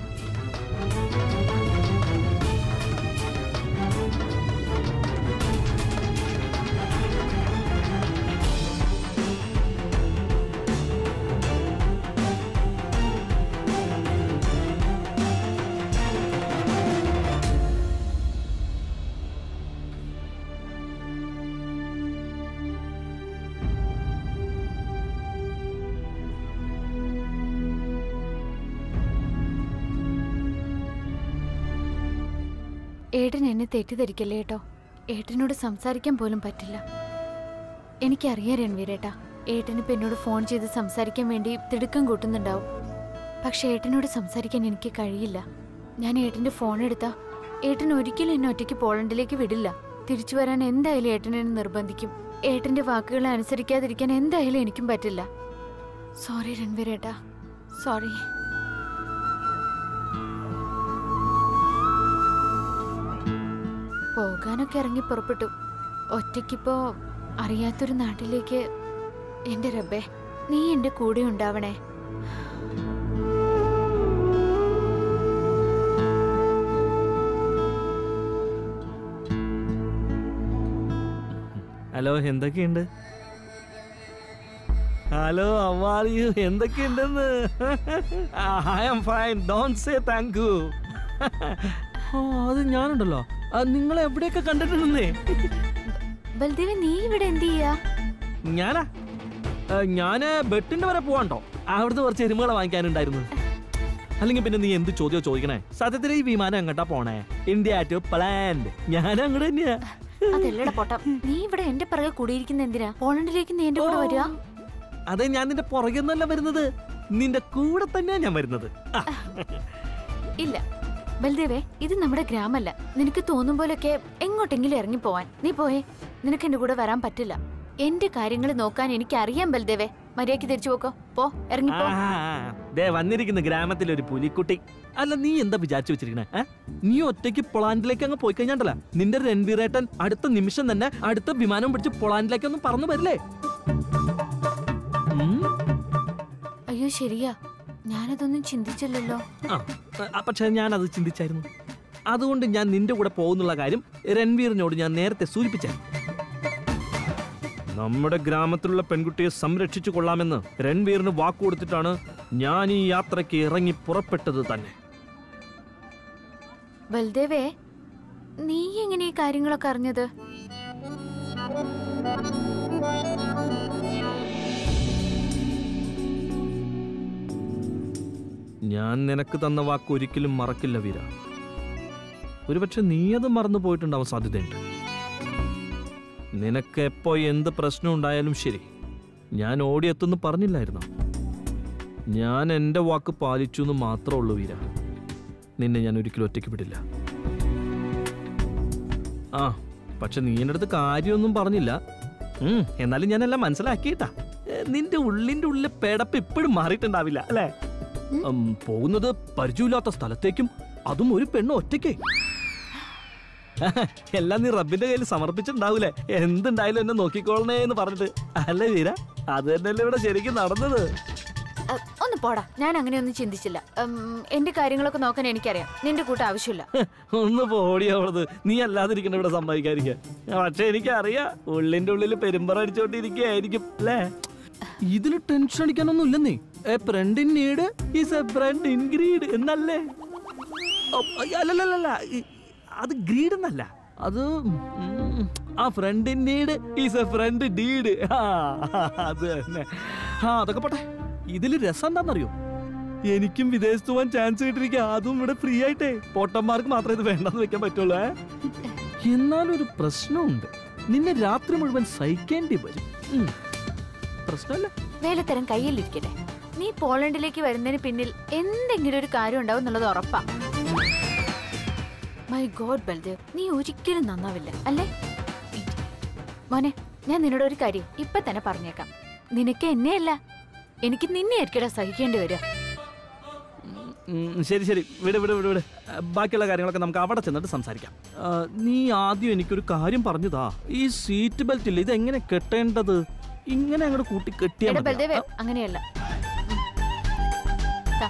ഏട്ടൻ എന്നെ തെറ്റിദ്ധരിക്കല്ലേ ഏട്ടോ ഏട്ടനോട് സംസാരിക്കാൻ പോലും പറ്റില്ല എനിക്കറിയാം രൺവീരേട്ടാ ഏട്ടനിപ്പോൾ എന്നോട് ഫോൺ ചെയ്ത് സംസാരിക്കാൻ വേണ്ടി തിടുക്കം കൂട്ടുന്നുണ്ടാവും പക്ഷെ ഏട്ടനോട് സംസാരിക്കാൻ എനിക്ക് കഴിയില്ല ഞാൻ ഏട്ടൻ്റെ ഫോൺ എടുത്താ ഏട്ടൻ ഒരിക്കലും എന്നെ ഒറ്റയ്ക്ക് പോളണ്ടിലേക്ക് വിടില്ല തിരിച്ചു വരാൻ എന്തായാലും ഏട്ടൻ എന്നെ നിർബന്ധിക്കും ഏട്ടൻ്റെ വാക്കുകളെ അനുസരിക്കാതിരിക്കാൻ എന്തായാലും എനിക്കും പറ്റില്ല സോറി രൺവീരേട്ടാ സോറി പോകാനൊക്കെ ഇറങ്ങി പുറപ്പെട്ടു ഒറ്റയ്ക്കിപ്പോ അറിയാത്തൊരു നാട്ടിലേക്ക് എന്റെ റബ്ബേ നീ എന്റെ കൂടെ ഉണ്ടാവണേ ഹലോ എന്തൊക്കെയുണ്ട് ഹലോ അവാറിയു എന്തൊക്കെയുണ്ടെന്ന് I am fine don't say thank you ഓ അത് ഞാനുണ്ടല്ലോ ആ, നിങ്ങളെ എവിടെയൊക്കെ കണ്ടിട്ടുണ്ടെന്നേ ബൽദേവി നീ ഇവിടെ എന്ത് ചെയ്യാ ഞാനാ ആ, ഞാന് ബെട്ടിന്റെ വരെ പോവാണ്ടോ അവിടുത്തെ കുറച്ച് എരുമകളെ വാങ്ങിക്കാനുണ്ടായിരുന്നു അല്ലെങ്കിൽ പിന്നെ നീ എന്ത് ചോദ്യം ചോദിക്കണേ സത്യത്തിൽ ഈ വിമാനം എങ്ങോട്ടാ പോണേ ഇന്ത്യ ടു പ്ലാൻഡ് ഞാൻ അങ്ങോട്ട് തന്നെയാ അതല്ലട പൊട്ട നീ ഇവിടെ എന്റെ പിറകെ കൂടിയിരിക്കുന്ന എന്തിനാ പോളണ്ടിലേക്ക് നീ എന്റെ കൂടെ വരിക അതെ ഞാൻ നിന്റെ പുറകെ നിന്നല്ല വരുന്നത് നിന്റെ കൂടെ തന്നെയാ ഞാൻ വരുന്നത് ആ, ഇല്ല ബൽദേവേ ഇത് നമ്മുടെ ഗ്രാമല്ല നിനക്ക് തോന്നും പോലൊക്കെ എങ്ങോട്ടെങ്കിലും ഇറങ്ങി പോവാൻ നീ പോയേ നിനക്ക് എന്റെ കൂടെ വരാൻ പറ്റില്ല എന്റെ കാര്യങ്ങൾ നോക്കാൻ എനിക്ക് അറിയാം ബൽദേവേ മര്യാദക്ക് തിരിച്ചു പോക്കോ പോ ഇറങ്ങിപ്പോ ആ, ദേ വന്നിരിക്കുന്ന ഗ്രാമത്തിലെ ഒരു പുലിക്കുട്ടി അല്ല നീ എന്താ വിചാരിച്ചു വെച്ചിരിക്കണേ ഏ? നീ ഒറ്റയ്ക്ക് പൊളാൻഡിലേക്ക് അങ്ങ് പോയി കഴിഞ്ഞാണ്ടല്ല നിന്റെ രൺവീറേട്ടൻ അടുത്ത നിമിഷം തന്നെ അടുത്ത വിമാനം പിടിച്ച് പൊളാൻഡിലേക്ക് ഒന്നും പറന്നു വരില്ലേ ഉം? അയ്യോ ശരിയാ ഞാനതൊന്നും ചിന്തിച്ചില്ലല്ലോ ആ, ആ, പക്ഷേ ഞാൻ അത് ചിന്തിച്ചായിരുന്നു അതുകൊണ്ട് ഞാൻ നിന്റെ കൂടെ പോകുന്നുള്ള കാര്യം രൺവീറിനോട് ഞാൻ നേരത്തെ സൂചിപ്പിച്ചായിരുന്നു നമ്മുടെ ഗ്രാമത്തിലുള്ള പെൺകുട്ടിയെ സംരക്ഷിച്ചു കൊള്ളാമെന്ന് രൺവീറിന് വാക്കു കൊടുത്തിട്ടാണ് ഞാൻ ഈ യാത്രയ്ക്ക് ഇറങ്ങി പുറപ്പെട്ടത് തന്നെ ബൽദേവേ നീ എങ്ങനെ ഈ കാര്യങ്ങളൊക്കെ അറിഞ്ഞത് ഞാൻ നിനക്ക് തന്ന വാക്ക് ഒരിക്കലും മറക്കില്ല വീര ഒരുപക്ഷെ നീ അത് മറന്നു പോയിട്ടുണ്ടാവാൻ സാധ്യതയുണ്ട് നിനക്ക് എപ്പോ എന്ത് പ്രശ്നം ഉണ്ടായാലും ശരി ഞാൻ ഓടിയെത്തുന്നു പറഞ്ഞില്ലായിരുന്നു ഞാൻ എൻ്റെ വാക്ക് പാലിച്ചു എന്ന് മാത്രമേ ഉള്ളൂ വീര നിന്നെ ഞാൻ ഒരിക്കലും ഒറ്റയ്ക്ക് വിടില്ല ആ പക്ഷെ നീ എൻ്റെ അടുത്ത് കാര്യമൊന്നും പറഞ്ഞില്ല ഉം, എന്നാലും ഞാനെല്ലാം മനസ്സിലാക്കിയിട്ടാ ഏ, നിന്റെ ഉള്ളിന്റെ ഉള്ളിലെ പേടപ്പ് ഇപ്പോഴും മാറിയിട്ടുണ്ടാവില്ല അല്ലേ ഉം, പോകുന്നത് പരിചയമില്ലാത്ത സ്ഥലത്തേക്കും അതും ഒരു പെണ്ണ് ഒറ്റയ്ക്ക് എല്ലാം നീ റബ്ബിന്റെ കയ്യിൽ സമർപ്പിച്ചിട്ടുണ്ടാവൂലേ എന്തുണ്ടായാലും എന്നെ നോക്കിക്കോളണേ എന്ന് പറഞ്ഞിട്ട് അല്ലേ വീര അത് തന്നെയല്ലേ ഇവിടെ ശരിക്കും നടന്നത് അ, ഒന്ന് പോടാ ഞാൻ അങ്ങനെയൊന്നും ചിന്തിച്ചില്ല ഉം, എന്റെ കാര്യങ്ങളൊക്കെ നോക്കാൻ എനിക്കറിയാം നിന്റെ കൂട്ടം ആവശ്യമില്ല ഒന്ന് പോടിയാവണത് നീ അല്ലാതിരിക്കണ ഇവിടെ സമ്മതിക്കാതിരിക്കാൻ പക്ഷെ എനിക്കറിയാം ഉള്ളിന്റെ ഉള്ളിൽ പെരുമ്പറ അടിച്ചോണ്ടിരിക്കുകയായിരിക്കും അല്ലേ ഇതിൽ ടെൻഷൻ അടിക്കാനൊന്നും ഇല്ലെന്നേ a friend in need is a friend in greed എന്നല്ലേ ഓ, അല്ലല്ലല്ല ഈ- അത് ഗ്രീഡ് എന്നല്ല അത് ഉം, ആ friend in need is a friend deed അത് തന്നെ ആ അതൊക്കെ പോട്ടെ ഇതിൽ രസം എന്താണെന്നറിയോ എനിക്കും വിദേശത്ത് പോകാൻ ചാൻസ് കിട്ടിയിരിക്കുക അതും ഇവിടെ ഫ്രീ ആയിട്ടേ പൊട്ടന്മാർക്ക് മാത്രമേ ഇത് വേണ്ടെന്ന് വെക്കാൻ പറ്റുള്ളൂ ഏ? എന്നാലും ഒരു പ്രശ്നമുണ്ട് നിന്നെ രാത്രി മുഴുവൻ സഹിക്കേണ്ടി വരും ഉം. പ്രശ്നമല്ല വേലത്തരം കയ്യിലിരിക്കട്ടെ നീ പോളണ്ടിലേക്ക് വരുന്നതിന് പിന്നിൽ എന്തെങ്കിലും ഒരു കാര്യം ഉണ്ടാവും എന്നുള്ളത് ഉറപ്പാ മൈ ഗോഡ് ബൽദേവ് നീ ഒരിക്കലും നന്നാവില്ല അല്ലേ മോനെ ഞാൻ നിന്നോട് ഒരു കാര്യം ഇപ്പൊ തന്നെ പറഞ്ഞേക്കാം നിനക്ക് എന്നെയല്ല എനിക്ക് നിന്നെ ആയിരിക്കടാ സഹിക്കേണ്ടി വരിക ഉം, ശരി ശരി വിട് വിട് വിട് വിട് ആ, ബാക്കിയുള്ള കാര്യങ്ങളൊക്കെ നമുക്ക് അവിടെ ചെന്നിട്ട് സംസാരിക്കാം ആ, നീ ആദ്യം എനിക്കൊരു കാര്യം പറഞ്ഞതാ ഈ സീറ്റ് ബെൽറ്റ് ഇല്ല ഇത് എങ്ങനെ കെട്ടേണ്ടത് ഇങ്ങനെ അങ്ങോട്ട് കൂട്ടി കെട്ടിയാ എടാ മതി. ബൽദേവേ അങ്ങനെയല്ല ദാ.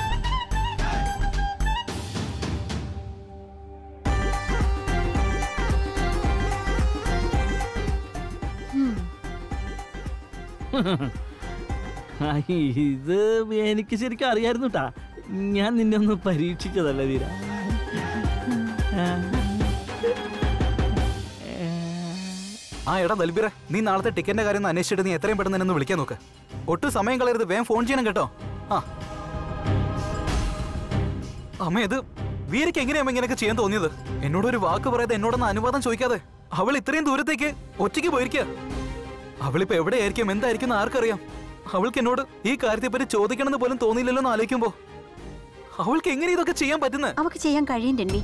ഉം. ആ, ഇത് എനിക്ക് ശരിക്കും അറിയായിരുന്നു കേട്ടാ ഞാൻ നിന്നെ ഒന്ന് പരീക്ഷിച്ചതല്ല വീര ആ എടാ ദൽബിറെ നീ നാളത്തെ ടിക്കറ്റിന്റെ കാര്യം ഒന്ന് അന്വേഷിച്ചിട്ട് നീ എത്രയും പെട്ടെന്ന് എന്നെ ഒന്ന് വിളിക്കാൻ നോക്ക് ഒട്ടും സമയം കളയരുത് വേഗം ഫോൺ ചെയ്യണം കേട്ടോ ആ അമ്മ ഇത് വീരയ്ക്ക് എങ്ങനെയാ ഇങ്ങനെയൊക്കെ ചെയ്യാൻ തോന്നിയത് എന്നോട് ഒരു വാക്ക് പറയാതെ എന്നോടൊന്ന് അനുവാദം ചോദിക്കാതെ അവൾ ഇത്രയും ദൂരത്തേക്ക് ഒറ്റയ്ക്ക് പോയിരിക്കുക അവളിപ്പോ എവിടെയായിരിക്കും എന്തായിരിക്കും എന്ന് ആർക്കറിയാം അവൾക്ക് എന്നോട് ഈ കാര്യത്തെ പറ്റി ചോദിക്കണമെന്ന് പോലും തോന്നിയില്ലല്ലോ എന്ന് ആലോചിക്കുമ്പോ അവൾക്ക് എങ്ങനെ ഇതൊക്കെ ചെയ്യാൻ പറ്റുന്നത് അവക്ക് ചെയ്യാൻ കഴിയും രൺവി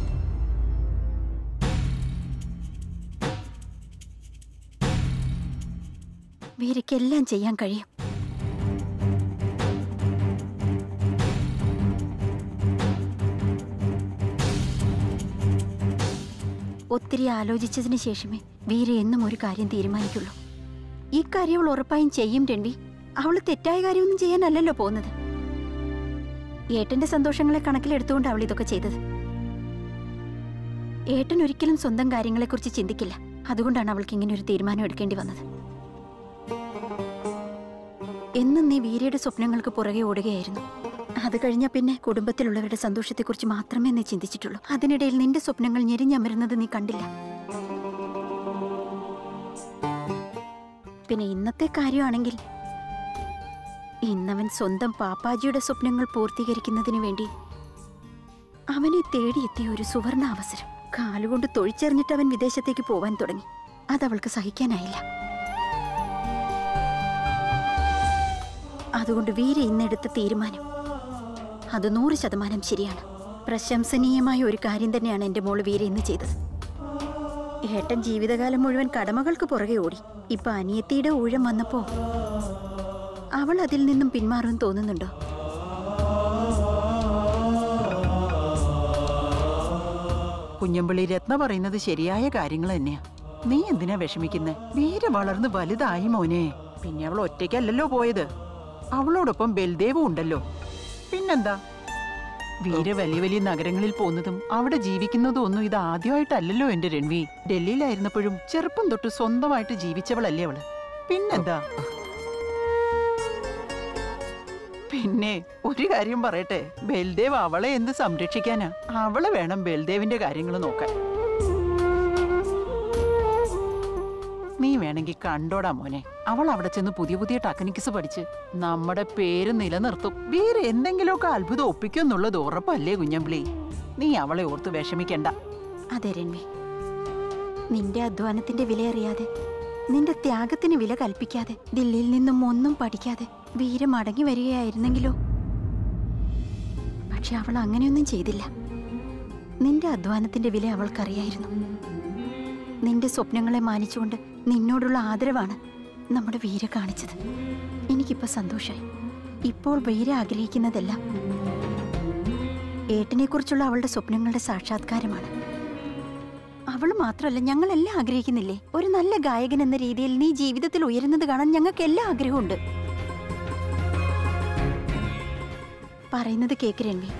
വീരയ്ക്കെല്ലാം ചെയ്യാൻ കഴിയും ഒത്തിരി ആലോചിച്ചതിന് ശേഷമേ വീര എന്നും ഒരു കാര്യം തീരുമാനിക്കുള്ളൂ ഈ കാര്യം അവൾ ഉറപ്പായും ചെയ്യും രൺവി അവൾ തെറ്റായ കാര്യമൊന്നും ചെയ്യാനല്ലല്ലോ പോകുന്നത് ഏട്ടന്റെ സന്തോഷങ്ങളെ കണക്കിലെടുത്തുകൊണ്ട് അവൾ ഇതൊക്കെ ചെയ്തത് ഏട്ടൻ ഒരിക്കലും സ്വന്തം കാര്യങ്ങളെക്കുറിച്ച് ചിന്തിക്കില്ല അതുകൊണ്ടാണ് അവൾക്ക് ഇങ്ങനെ ഒരു തീരുമാനം എടുക്കേണ്ടി വന്നത് എന്നും നീ വീരയുടെ സ്വപ്നങ്ങൾക്ക് പുറകെ ഓടുകയായിരുന്നു അത് കഴിഞ്ഞ പിന്നെ കുടുംബത്തിലുള്ളവരുടെ സന്തോഷത്തെക്കുറിച്ച് മാത്രമേ നീ ചിന്തിച്ചിട്ടുള്ളൂ അതിനിടയിൽ നിന്റെ സ്വപ്നങ്ങൾ ഞെരിഞ്ഞമരുന്നത് നീ കണ്ടില്ല പിന്നെ ഇന്നത്തെ കാര്യമാണെങ്കിൽ ഇന്നവൻ സ്വന്തം പാപ്പാജിയുടെ സ്വപ്നങ്ങൾ പൂർത്തീകരിക്കുന്നതിന് വേണ്ടി അവനെ തേടിയെത്തിയ ഒരു സുവർണ അവസരം കാലുകൊണ്ട് തൊഴിച്ചെറിഞ്ഞിട്ട് അവൻ വിദേശത്തേക്ക് പോവാൻ തുടങ്ങി അതവൾക്ക് സഹിക്കാനായില്ല അതുകൊണ്ട് വീര ഇന്നെടുത്ത തീരുമാനം അത് നൂറ് ശതമാനം ശരിയാണ് പ്രശംസനീയമായ ഒരു കാര്യം തന്നെയാണ് എൻ്റെ മോള് വീര ഇന്ന് ചെയ്തത് ഏട്ടൻ ജീവിതകാലം മുഴുവൻ കടമകൾക്ക് പുറകെ ഓടി ഇപ്പൊ അനിയത്തിയുടെ ഊഴം വന്നപ്പോ അവൾ അതിൽ നിന്നും പിന്മാറും തോന്നുന്നുണ്ടോ കുഞ്ഞമ്പിളി രത്ന പറയുന്നത് ശരിയായ കാര്യങ്ങൾ തന്നെയാ നീ എന്തിനാ വിഷമിക്കുന്നേ വീര വളർന്ന് വലുതായി മോനെ പിന്നെ അവൾ ഒറ്റയ്ക്കല്ലല്ലോ പോയത് അവളോടൊപ്പം ബൽദേവും ഉണ്ടല്ലോ പിന്നെന്താ വീര വലിയ വലിയ നഗരങ്ങളിൽ പോകുന്നതും അവിടെ ജീവിക്കുന്നതും ഒന്നും ഇത് ആദ്യമായിട്ടല്ലല്ലോ എന്റെ രൺവി ഡൽഹിയിലായിരുന്നപ്പോഴും ചെറുപ്പം തൊട്ട് സ്വന്തമായിട്ട് ജീവിച്ചവളല്ലേ അവള് പിന്നെന്താ പിന്നെ ഒരു കാര്യം പറയട്ടെ ബൽദേവ് അവളെ എന്ത് സംരക്ഷിക്കാനാ അവള് വേണം ബൽദേവിന്റെ കാര്യങ്ങൾ നോക്കാൻ നീ വേണമെങ്കിൽ കണ്ടോടാ മോനെ അവൾ അവിടെ ചെന്ന് പുതിയ പുതിയ ടെക്നിക്സ് പഠിച്ച് നമ്മുടെ പേര് നിലനിർത്തും വേറെ എന്തെങ്കിലുമൊക്കെ അത്ഭുതം ഒപ്പിക്കുമെന്നുള്ളത് ഉറപ്പല്ലേ കുഞ്ഞമ്പിളി നീ അവളെ ഓർത്ത് വിഷമിക്കണ്ട അതെ രൺവി നിന്റെ അധ്വാനത്തിന്റെ വില അറിയാതെ നിന്റെ ത്യാഗത്തിന് വില കൽപ്പിക്കാതെ ദില്ലിയിൽ നിന്നും ഒന്നും പഠിക്കാതെ വീര മടങ്ങി വരികയായിരുന്നെങ്കിലോ പക്ഷെ അവൾ അങ്ങനെയൊന്നും ചെയ്തില്ല നിന്റെ അധ്വാനത്തിന്റെ വില അവൾക്കറിയായിരുന്നു നിന്റെ സ്വപ്നങ്ങളെ മാനിച്ചുകൊണ്ട് നിന്നോടുള്ള ആദരവാണ് നമ്മുടെ വീര കാണിച്ചത് എനിക്കിപ്പോ സന്തോഷമായി ഇപ്പോൾ വീര ആഗ്രഹിക്കുന്നതെല്ലാം ഏട്ടനെക്കുറിച്ചുള്ള അവളുടെ സ്വപ്നങ്ങളുടെ സാക്ഷാത്കാരമാണ് അവൾ മാത്രമല്ല ഞങ്ങളെല്ലാം ആഗ്രഹിക്കുന്നില്ലേ ഒരു നല്ല ഗായകൻ എന്ന രീതിയിൽ നീ ജീവിതത്തിൽ ഉയരുന്നത് കാണാൻ ഞങ്ങൾക്ക് എല്ലാ ആഗ്രഹമുണ്ട് പറയുന്നത് കേക്ക് രൺവി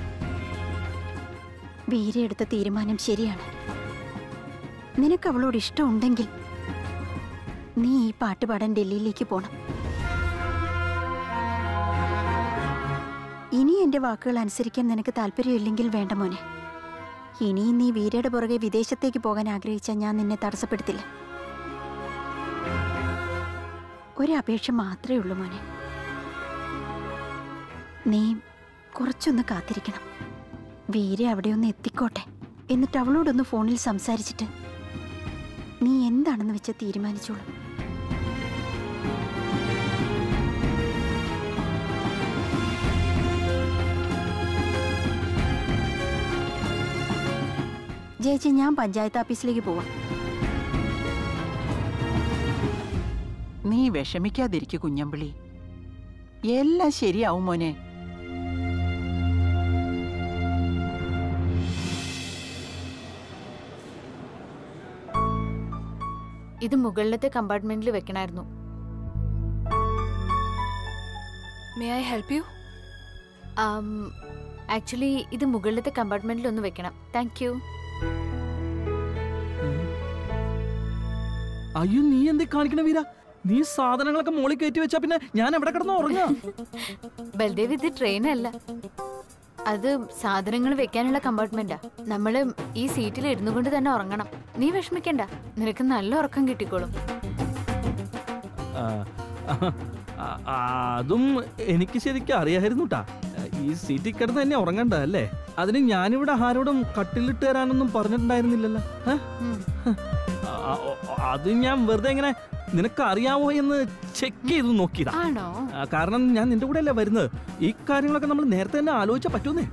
വീര എടുത്ത തീരുമാനം ശരിയാണ് നിനക്ക് അവളോട് ഇഷ്ടമുണ്ടെങ്കിൽ നീ ഈ പാട്ട് പാടാൻ ഡൽഹിയിലേക്ക് പോണം ഇനി എന്റെ വാക്കുകൾ അനുസരിക്കാൻ നിനക്ക് താല്പര്യമില്ലെങ്കിൽ വേണ്ട മോനെ ഇനിയും നീ വീരയുടെ പുറകെ വിദേശത്തേക്ക് പോകാൻ ആഗ്രഹിച്ചാൽ ഞാൻ നിന്നെ തടസ്സപ്പെടുത്തില്ല ഒരു അപേക്ഷ മാത്രമേ ഉള്ളൂ മോനെ നീ കുറച്ചൊന്ന് കാത്തിരിക്കണം വീര അവിടെ ഒന്ന് എത്തിക്കോട്ടെ എന്നിട്ട് അവളോടൊന്ന് ഫോണിൽ സംസാരിച്ചിട്ട് നീ എന്താണെന്ന് വെച്ച് തീരുമാനിച്ചോളൂ ജയിച്ച് ഞാൻ പഞ്ചായത്ത് ഓഫീസിലേക്ക് പോവാം നീ വിഷമിക്കാതിരിക്കു കുഞ്ഞമ്പിളി എല്ലാം ശരിയാവും മോനെ ഇത് മുകളിലത്തെ കമ്പാർട്ട്മെന്റിൽ വെക്കണമായിരുന്നു may I help you actually ഇത് മുകളിലത്തെ കമ്പാർട്ട്മെന്റിൽ ഒന്ന് വെക്കണം താങ്ക് യു അയ്യോ നീ എന്തേ കാണിക്കണ വീര നീ സാധനങ്ങളൊക്കെ മോളിൽ കയറ്റി വെച്ചാ പിന്നെ ഞാൻ എവിടെ കിടന്ന് ഉറങ്ങാ ബൽദേവ് ഇത് ട്രെയിൻ അല്ല അത് സാധനങ്ങൾ വെക്കാനുള്ള കമ്പാർട്ട്മെന്റാ നമ്മള് ഈ സീറ്റിൽ ഇരുന്നു കൊണ്ട് തന്നെ ഉറങ്ങണം നീ വിഷമിക്കണ്ട നിനക്ക് നല്ല ഉറക്കം കിട്ടിക്കോളും ആ, ആ, ആ, അതും എനിക്ക് ശരിക്കും അറിയായിരുന്നു ട്ടാ ഈ സീറ്റിൽ കിടന്ന് തന്നെ ഉറങ്ങണ്ട അല്ലേ അതിന് ഞാനിവിടെ ആരോടും കട്ടിലിട്ട് തരാനൊന്നും പറഞ്ഞിട്ടുണ്ടായിരുന്നില്ലല്ലോ ഏ? ആ, ആ, അത് ഞാൻ വെറുതെ ഇങ്ങനെ നിനക്ക് അറിയാമോ എന്ന് ചെക്ക് ചെയ്ത് നോക്കിയതാ ആണോ ആ, കാരണം ഞാൻ നിന്റെ കൂടെ അല്ലേ വരുന്നത് ഈ കാര്യങ്ങളൊക്കെ നമ്മൾ നേരത്തെ തന്നെ ആലോചിച്ചാൽ പറ്റൂന്നേ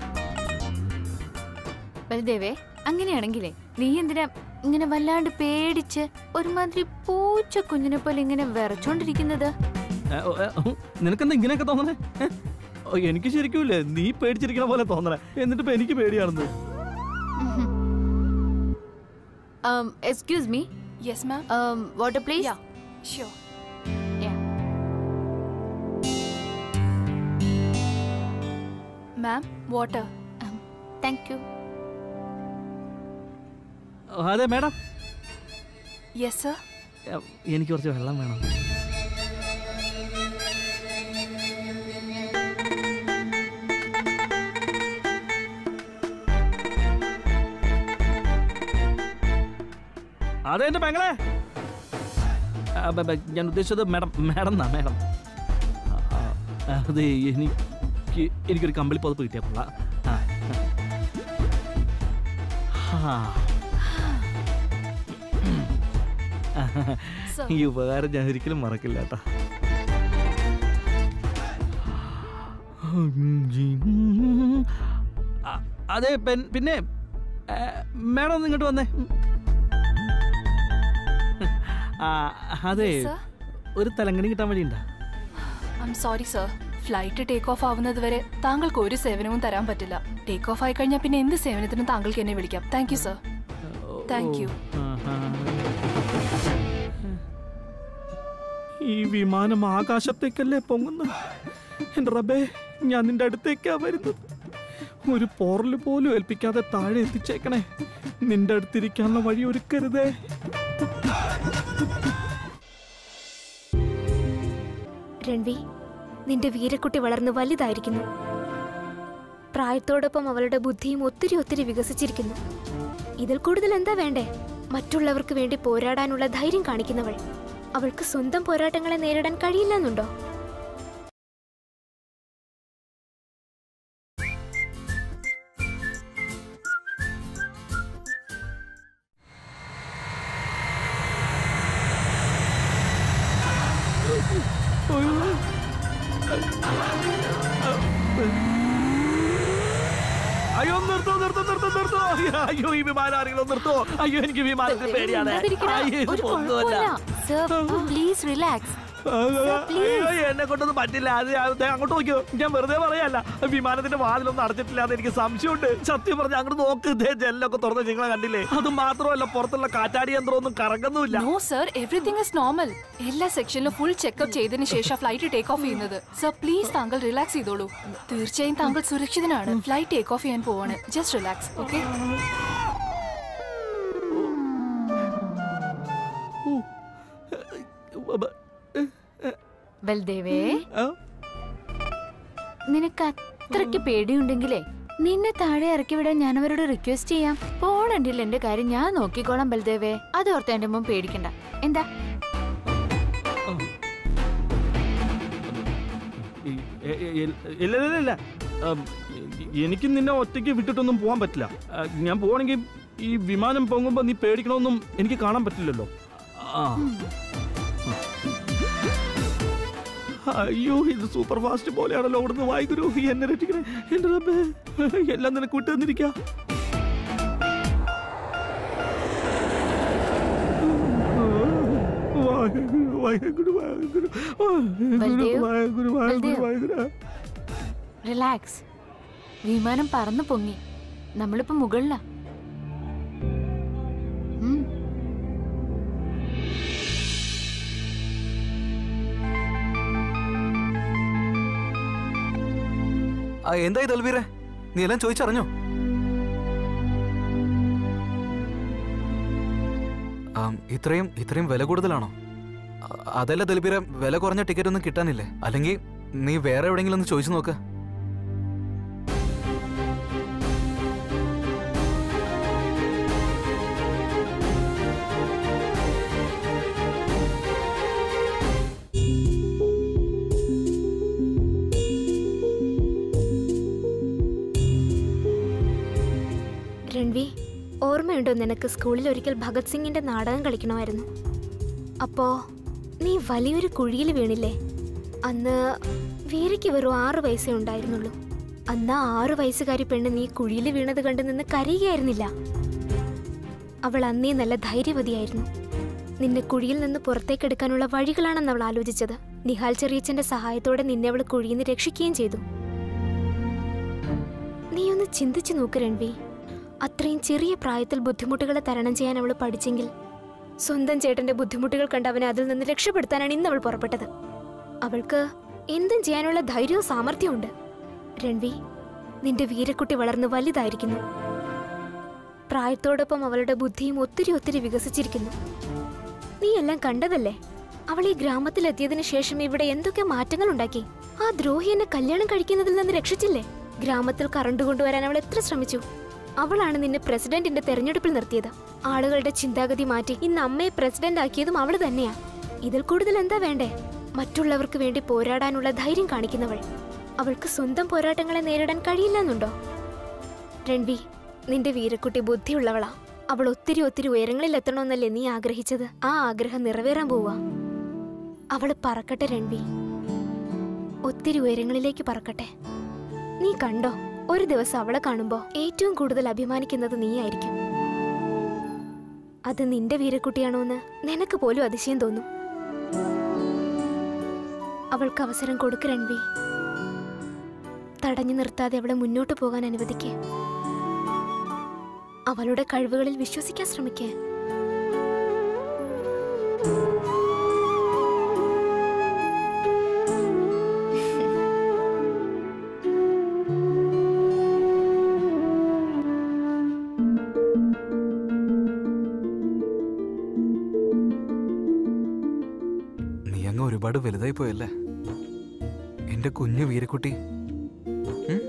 ബൽദേവേ അങ്ങനെയാണെങ്കിലേ നീ എന്തിനാ ഇങ്ങനെ വല്ലാണ്ട് പേടിച്ച് ഒരുമാതിരി പൂച്ച കുഞ്ഞിനെ പോലെ ഇങ്ങനെ വിറച്ചോണ്ടിരിക്കുന്നത് ഏ, ഓ, ഏ, ഉം, നിനക്കെന്താ ഇങ്ങനെയൊക്കെ തോന്നണേ ഏ? ഓ, എനിക്ക് ശരിക്കും ഇല്ലേ നീ പേടിച്ചിരിക്കണ പോലെ തോന്നണേ എന്നിട്ട് ഇപ്പൊ എനിക്ക് പേടിയാണെന്ന് excuse me yes ma'am water please sure ma'am water thank you അതെ മേഡം യെസ് സർ ഏ, എനിക്ക് കുറച്ച് വെള്ളം വേണം അതെ എന്റെ പെങ്ങളെ ആ, ബ- ബ- ഞാൻ ഉദ്ദേശിച്ചത് മാഡം മാഡം എന്നാ മാഡം ആ, ആ, അതെ എനിക്ക് എനിക്കൊരു കമ്പിളി പുതപ്പ് കിട്ടിയാ കൊള്ളാം ആ. ആ. ഈ ഉപകാരം ഞാൻ ഒരിക്കലും മറക്കില്ല കേട്ടാ അ- അതെ പെൻ- പിന്നെ ഏ, മാഡം ഒന്ന് ഇങ്ങോട്ട് വന്നേ ആ, അതെ Yes, sir. ഒരു തലങ്കണി കിട്ടാൻ വേണ്ടിയുണ്ടാ I'm sorry sir flight take off ആവുന്നത് വരെ താങ്കൾക്ക് ഒരു സേവനവും തരാൻ പറ്റില്ല ടേക്ക് ഓഫ് ആയി കഴിഞ്ഞാൽ പിന്നെ എന്ത് സേവനത്തിനും താങ്കൾക്ക് എന്നെ വിളിക്കാം thank you sir thank you ഈ വിമാനം ആകാശത്തേക്കല്ലേ പൊങ്ങുന്നത് എന്റെ റബേ ഞാൻ നിന്റെ അടുത്തേക്കാ വരുന്നത് ഒരു പോറല് പോലും ഏൽപ്പിക്കാതെ താഴെ എത്തിച്ചേക്കണേ നിന്റെ അടുത്തിരിക്കാനുള്ള വഴി ഒരുക്കരുതേ രൺവി നിന്റെ വീരക്കുട്ടി വളർന്ന് വലുതായിരിക്കുന്നു പ്രായത്തോടൊപ്പം അവളുടെ ബുദ്ധിയും ഒത്തിരി ഒത്തിരി വികസിച്ചിരിക്കുന്നു ഇതിൽ കൂടുതൽ എന്താ വേണ്ടേ മറ്റുള്ളവർക്ക് വേണ്ടി പോരാടാനുള്ള ധൈര്യം കാണിക്കുന്നവൾ അവൾക്ക് സ്വന്തം പോരാട്ടങ്ങളെ നേരിടാൻ കഴിയില്ലെന്നുണ്ടോ അയ്യോ നിർത്തോ നിർത്തോ നിർത്തോ നിർത്തോ അയ്യോ ഈ വിമാനം ആരെങ്കിലും നിർത്തോ അയ്യോ എനിക്ക് വിമാനത്തിൽ പേടിയാണ് അയ്യോ ഇത് പൊങ്ങുമല്ല സർ പ്ലീസ് റിലാക്സ് അയ്യോ എന്നെ കൊണ്ടൊന്നും പറ്റില്ല അത് ഞാൻ- ദേ അങ്ങോട്ട് നോക്കിയോ ഞാൻ വെറുതെ പറയല്ല വിമാനത്തിന്റെ വാതിലൊന്നും അടച്ചിട്ടില്ല എന്ന് എനിക്ക് സംശയമുണ്ട് സത്യം പറഞ്ഞ അങ്ങോട്ട് നോക്ക് ഇതേ ജെല്ലൊക്കെ തുറന്ന് നിങ്ങളെ കണ്ടില്ലേ അത് മാത്രമല്ല പുറത്തുള്ള കാറ്റാടി യന്ത്രമൊന്നും കറങ്ങുന്നുമില്ല no sir everything is normal എല്ലാ സെക്ഷനിലും ഫുൾ ചെക്കപ്പ് ചെയ്തതിന് ശേഷം ഫ്ലൈറ്റ് ടേക്ക് ഓഫ് ചെയ്യുന്നത് സർ പ്ലീസ് താങ്കൾ റിലാക്സ് ചെയ്തോളൂ തീർച്ചയായും താങ്കൾ സുരക്ഷിതനാണ് ഫ്ലൈറ്റ് ടേക്ക് ഓഫ് ചെയ്യാൻ പോവാണ് ജസ്റ്റ് റിലാക്സ് ഓക്കെ ബൽദേവേ ആ? നിനക്ക് അത്രയ്ക്ക് പേടിയുണ്ടെങ്കിലേ നിന്നെ താഴെ ഇറക്കി വിടാൻ ഞാൻ അവരോട് റിക്വസ്റ്റ് ചെയ്യാം പോണണ്ടില്ല എന്റെ കാര്യം ഞാൻ നോക്കിക്കോളാം ബൽദേവേ അതോർത്ത് എന്റെ മുമ്പ് പേടിക്കണ്ട എന്താ ഈ- എ- എ- എ- ഇല്ല ഇല്ല ഇല്ല ഉം, എ- എനിക്ക് നിന്നെ ഒറ്റയ്ക്ക് വിട്ടിട്ടൊന്നും പോകാൻ പറ്റില്ല ആ, ഞാൻ പോവാണെങ്കിൽ ഈ വിമാനം പൊങ്ങുമ്പോ നീ പേടിക്കണമെന്നും എനിക്ക് കാണാൻ പറ്റില്ലല്ലോ ആ അയ്യോ ഇത് സൂപ്പർ ഫാസ്റ്റ് പോലെയാണല്ലോ ഓടുന്ന വായിക്കുരു എന്നെ രക്ഷിക്കണേ എന്റെ റബ്ബേ എല്ലാം നിനക്ക് വിട്ടു തന്നിരിക്കാം വായഗുരു വായഗുരു വായഗുരു ബൽദേവ്, വായഗുരു വായഗുരു ബൽദേവ്. വായഗുരു റിലാക്സ് വിമാനം പറന്നു പൊങ്ങി നമ്മളിപ്പോ മുകളിലാ ഉം. ആ എന്തായി ദൽവീറെ നീ എല്ലാം ചോദിച്ചറിഞ്ഞോ ആം, ഇത്രയും ഇത്രയും വില കൂടുതലാണോ അ- അതല്ല ദൽബീറെ വില കുറഞ്ഞ ടിക്കറ്റ് ഒന്നും കിട്ടാനില്ലേ അല്ലെങ്കിൽ നീ വേറെ എവിടെയെങ്കിലും ഒന്ന് ചോദിച്ചു നോക്ക് രൺവി ഓർമ്മയുണ്ടോ നിനക്ക് സ്കൂളിൽ ഒരിക്കൽ ഭഗത് സിംഗിന്റെ നാടകം കളിക്കണമായിരുന്നു അപ്പോ നീ വലിയൊരു കുഴിയിൽ വീണില്ലേ അന്ന് വീരയ്ക്ക് വെറും ആറു വയസ്സേ ഉണ്ടായിരുന്നുള്ളൂ അന്ന് ആ ആറു വയസ്സുകാരി പെണ്ണ് നീ കുഴിയിൽ വീണത് കണ്ടു നിന്ന് കരയുകയായിരുന്നില്ല അവൾ അന്നേ നല്ല ധൈര്യവതിയായിരുന്നു നിന്നെ കുഴിയിൽ നിന്ന് പുറത്തേക്കെടുക്കാനുള്ള വഴികളാണെന്ന് അവൾ ആലോചിച്ചത് നിഹാൽ ചെറിയച്ചന്റെ സഹായത്തോടെ നിന്നെ അവൾ കുഴിയിൽ നിന്ന് രക്ഷിക്കുകയും ചെയ്തു നീ ഒന്ന് ചിന്തിച്ചു നോക്ക് രൺവി അത്രയും ചെറിയ പ്രായത്തിൽ ബുദ്ധിമുട്ടുകളെ തരണം ചെയ്യാൻ അവൾ പഠിച്ചെങ്കിൽ സ്വന്തം ചേട്ടന്റെ ബുദ്ധിമുട്ടുകൾ കണ്ട് അവനെ അതിൽ നിന്ന് രക്ഷപ്പെടുത്താനാണ് ഇന്ന് അവൾ പുറപ്പെട്ടത് അവൾക്ക് എന്തും ചെയ്യാനുള്ള ധൈര്യവും സാമർഥ്യവും ഉണ്ട് രൺവി നിന്റെ വീരക്കുട്ടി വളർന്ന് വലുതായിരിക്കുന്നു പ്രായത്തോടൊപ്പം അവളുടെ ബുദ്ധിയും ഒത്തിരി ഒത്തിരി വികസിച്ചിരിക്കുന്നു നീ എല്ലാം കണ്ടതല്ലേ അവൾ ഈ ഗ്രാമത്തിലെത്തിയതിനു ശേഷം ഇവിടെ എന്തൊക്കെ മാറ്റങ്ങൾ ഉണ്ടാക്കി ആ ദ്രോഹി എന്നെ കല്യാണം കഴിക്കുന്നതിൽ നിന്ന് രക്ഷിച്ചില്ലേ ഗ്രാമത്തിൽ കറണ്ട് കൊണ്ടുവരാൻ അവൾ എത്ര ശ്രമിച്ചു അവളാണ് നിന്നെ പ്രസിഡന്റിന്റെ തെരഞ്ഞെടുപ്പിൽ നിർത്തിയത് ആളുകളുടെ ചിന്താഗതി മാറ്റി ഇന്ന് അമ്മയെ പ്രസിഡന്റ് ആക്കിയതും അവള് തന്നെയാ ഇതിൽ കൂടുതൽ എന്താ വേണ്ടേ മറ്റുള്ളവർക്ക് വേണ്ടി പോരാടാനുള്ള ധൈര്യം കാണിക്കുന്നവൾ അവൾക്ക് സ്വന്തം പോരാട്ടങ്ങളെ നേരിടാൻ കഴിയില്ലെന്നുണ്ടോ രൺവി നിന്റെ വീരക്കുട്ടി ബുദ്ധിയുള്ളവളാ അവൾ ഒത്തിരി ഒത്തിരി ഉയരങ്ങളിൽ എത്തണമെന്നല്ലേ നീ ആഗ്രഹിച്ചത് ആ ആഗ്രഹം നിറവേറാൻ പോവാ അവള് പറക്കട്ടെ രൺവി ഒത്തിരി ഉയരങ്ങളിലേക്ക് പറക്കട്ടെ നീ കണ്ടോ ഒരു ദിവസം അവളെ കാണുമ്പോ ഏറ്റവും കൂടുതൽ അഭിമാനിക്കുന്നത് നീയായിരിക്കും അത് നിന്റെ വീരക്കുട്ടിയാണോ എന്ന് നിനക്ക് പോലും അതിശയം തോന്നും അവൾക്ക് അവസരം കൊടുക്ക് രൺവി തടഞ്ഞു നിർത്താതെ അവളെ മുന്നോട്ട് പോകാൻ അനുവദിക്ക് അവളുടെ കഴിവുകളിൽ വിശ്വസിക്കാൻ ശ്രമിക്കേ നീ അങ്ങ് ഒരുപാട് വലുതായി പോയല്ലേ എന്റെ കുഞ്ഞു വീരക്കുട്ടി ഉം?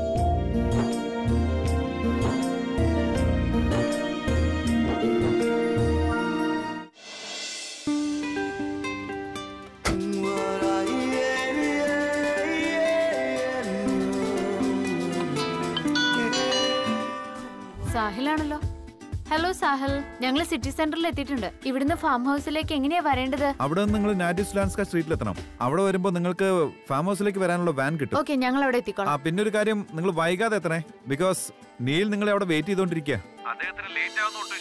സാഹിലാണല്ലോ ഹലോ സാഹിൽ ഞങ്ങൾ സിറ്റി സെന്ററിൽ എത്തിയിട്ടുണ്ട് ഇവിടുന്ന് ഫാം ഹൗസിലേക്ക് എങ്ങനെയാ വരേണ്ടത് അവിടെ നിന്ന് നിങ്ങൾ നാറ്റിസ് ലാൻസ്ക സ്ട്രീറ്റിൽ എത്തണം അവിടെ വരുമ്പോൾ നിങ്ങൾക്ക് ഫാം ഹൗസിലേക്ക് വരാനുള്ള വാൻ കിട്ടും ഓക്കെ ഞങ്ങൾ അവിടെ ആ എത്തിക്കോളാം പിന്നെ ഒരു കാര്യം നിങ്ങൾ വൈകാതെ എത്തണേ ബിക്കോസ് നീൽ നിങ്ങളെ അവിടെ വെയിറ്റ് ചെയ്തോണ്ടിരിക്കുക അദ്ദേഹത്തിന് ലേറ്റ് ആവുന്ന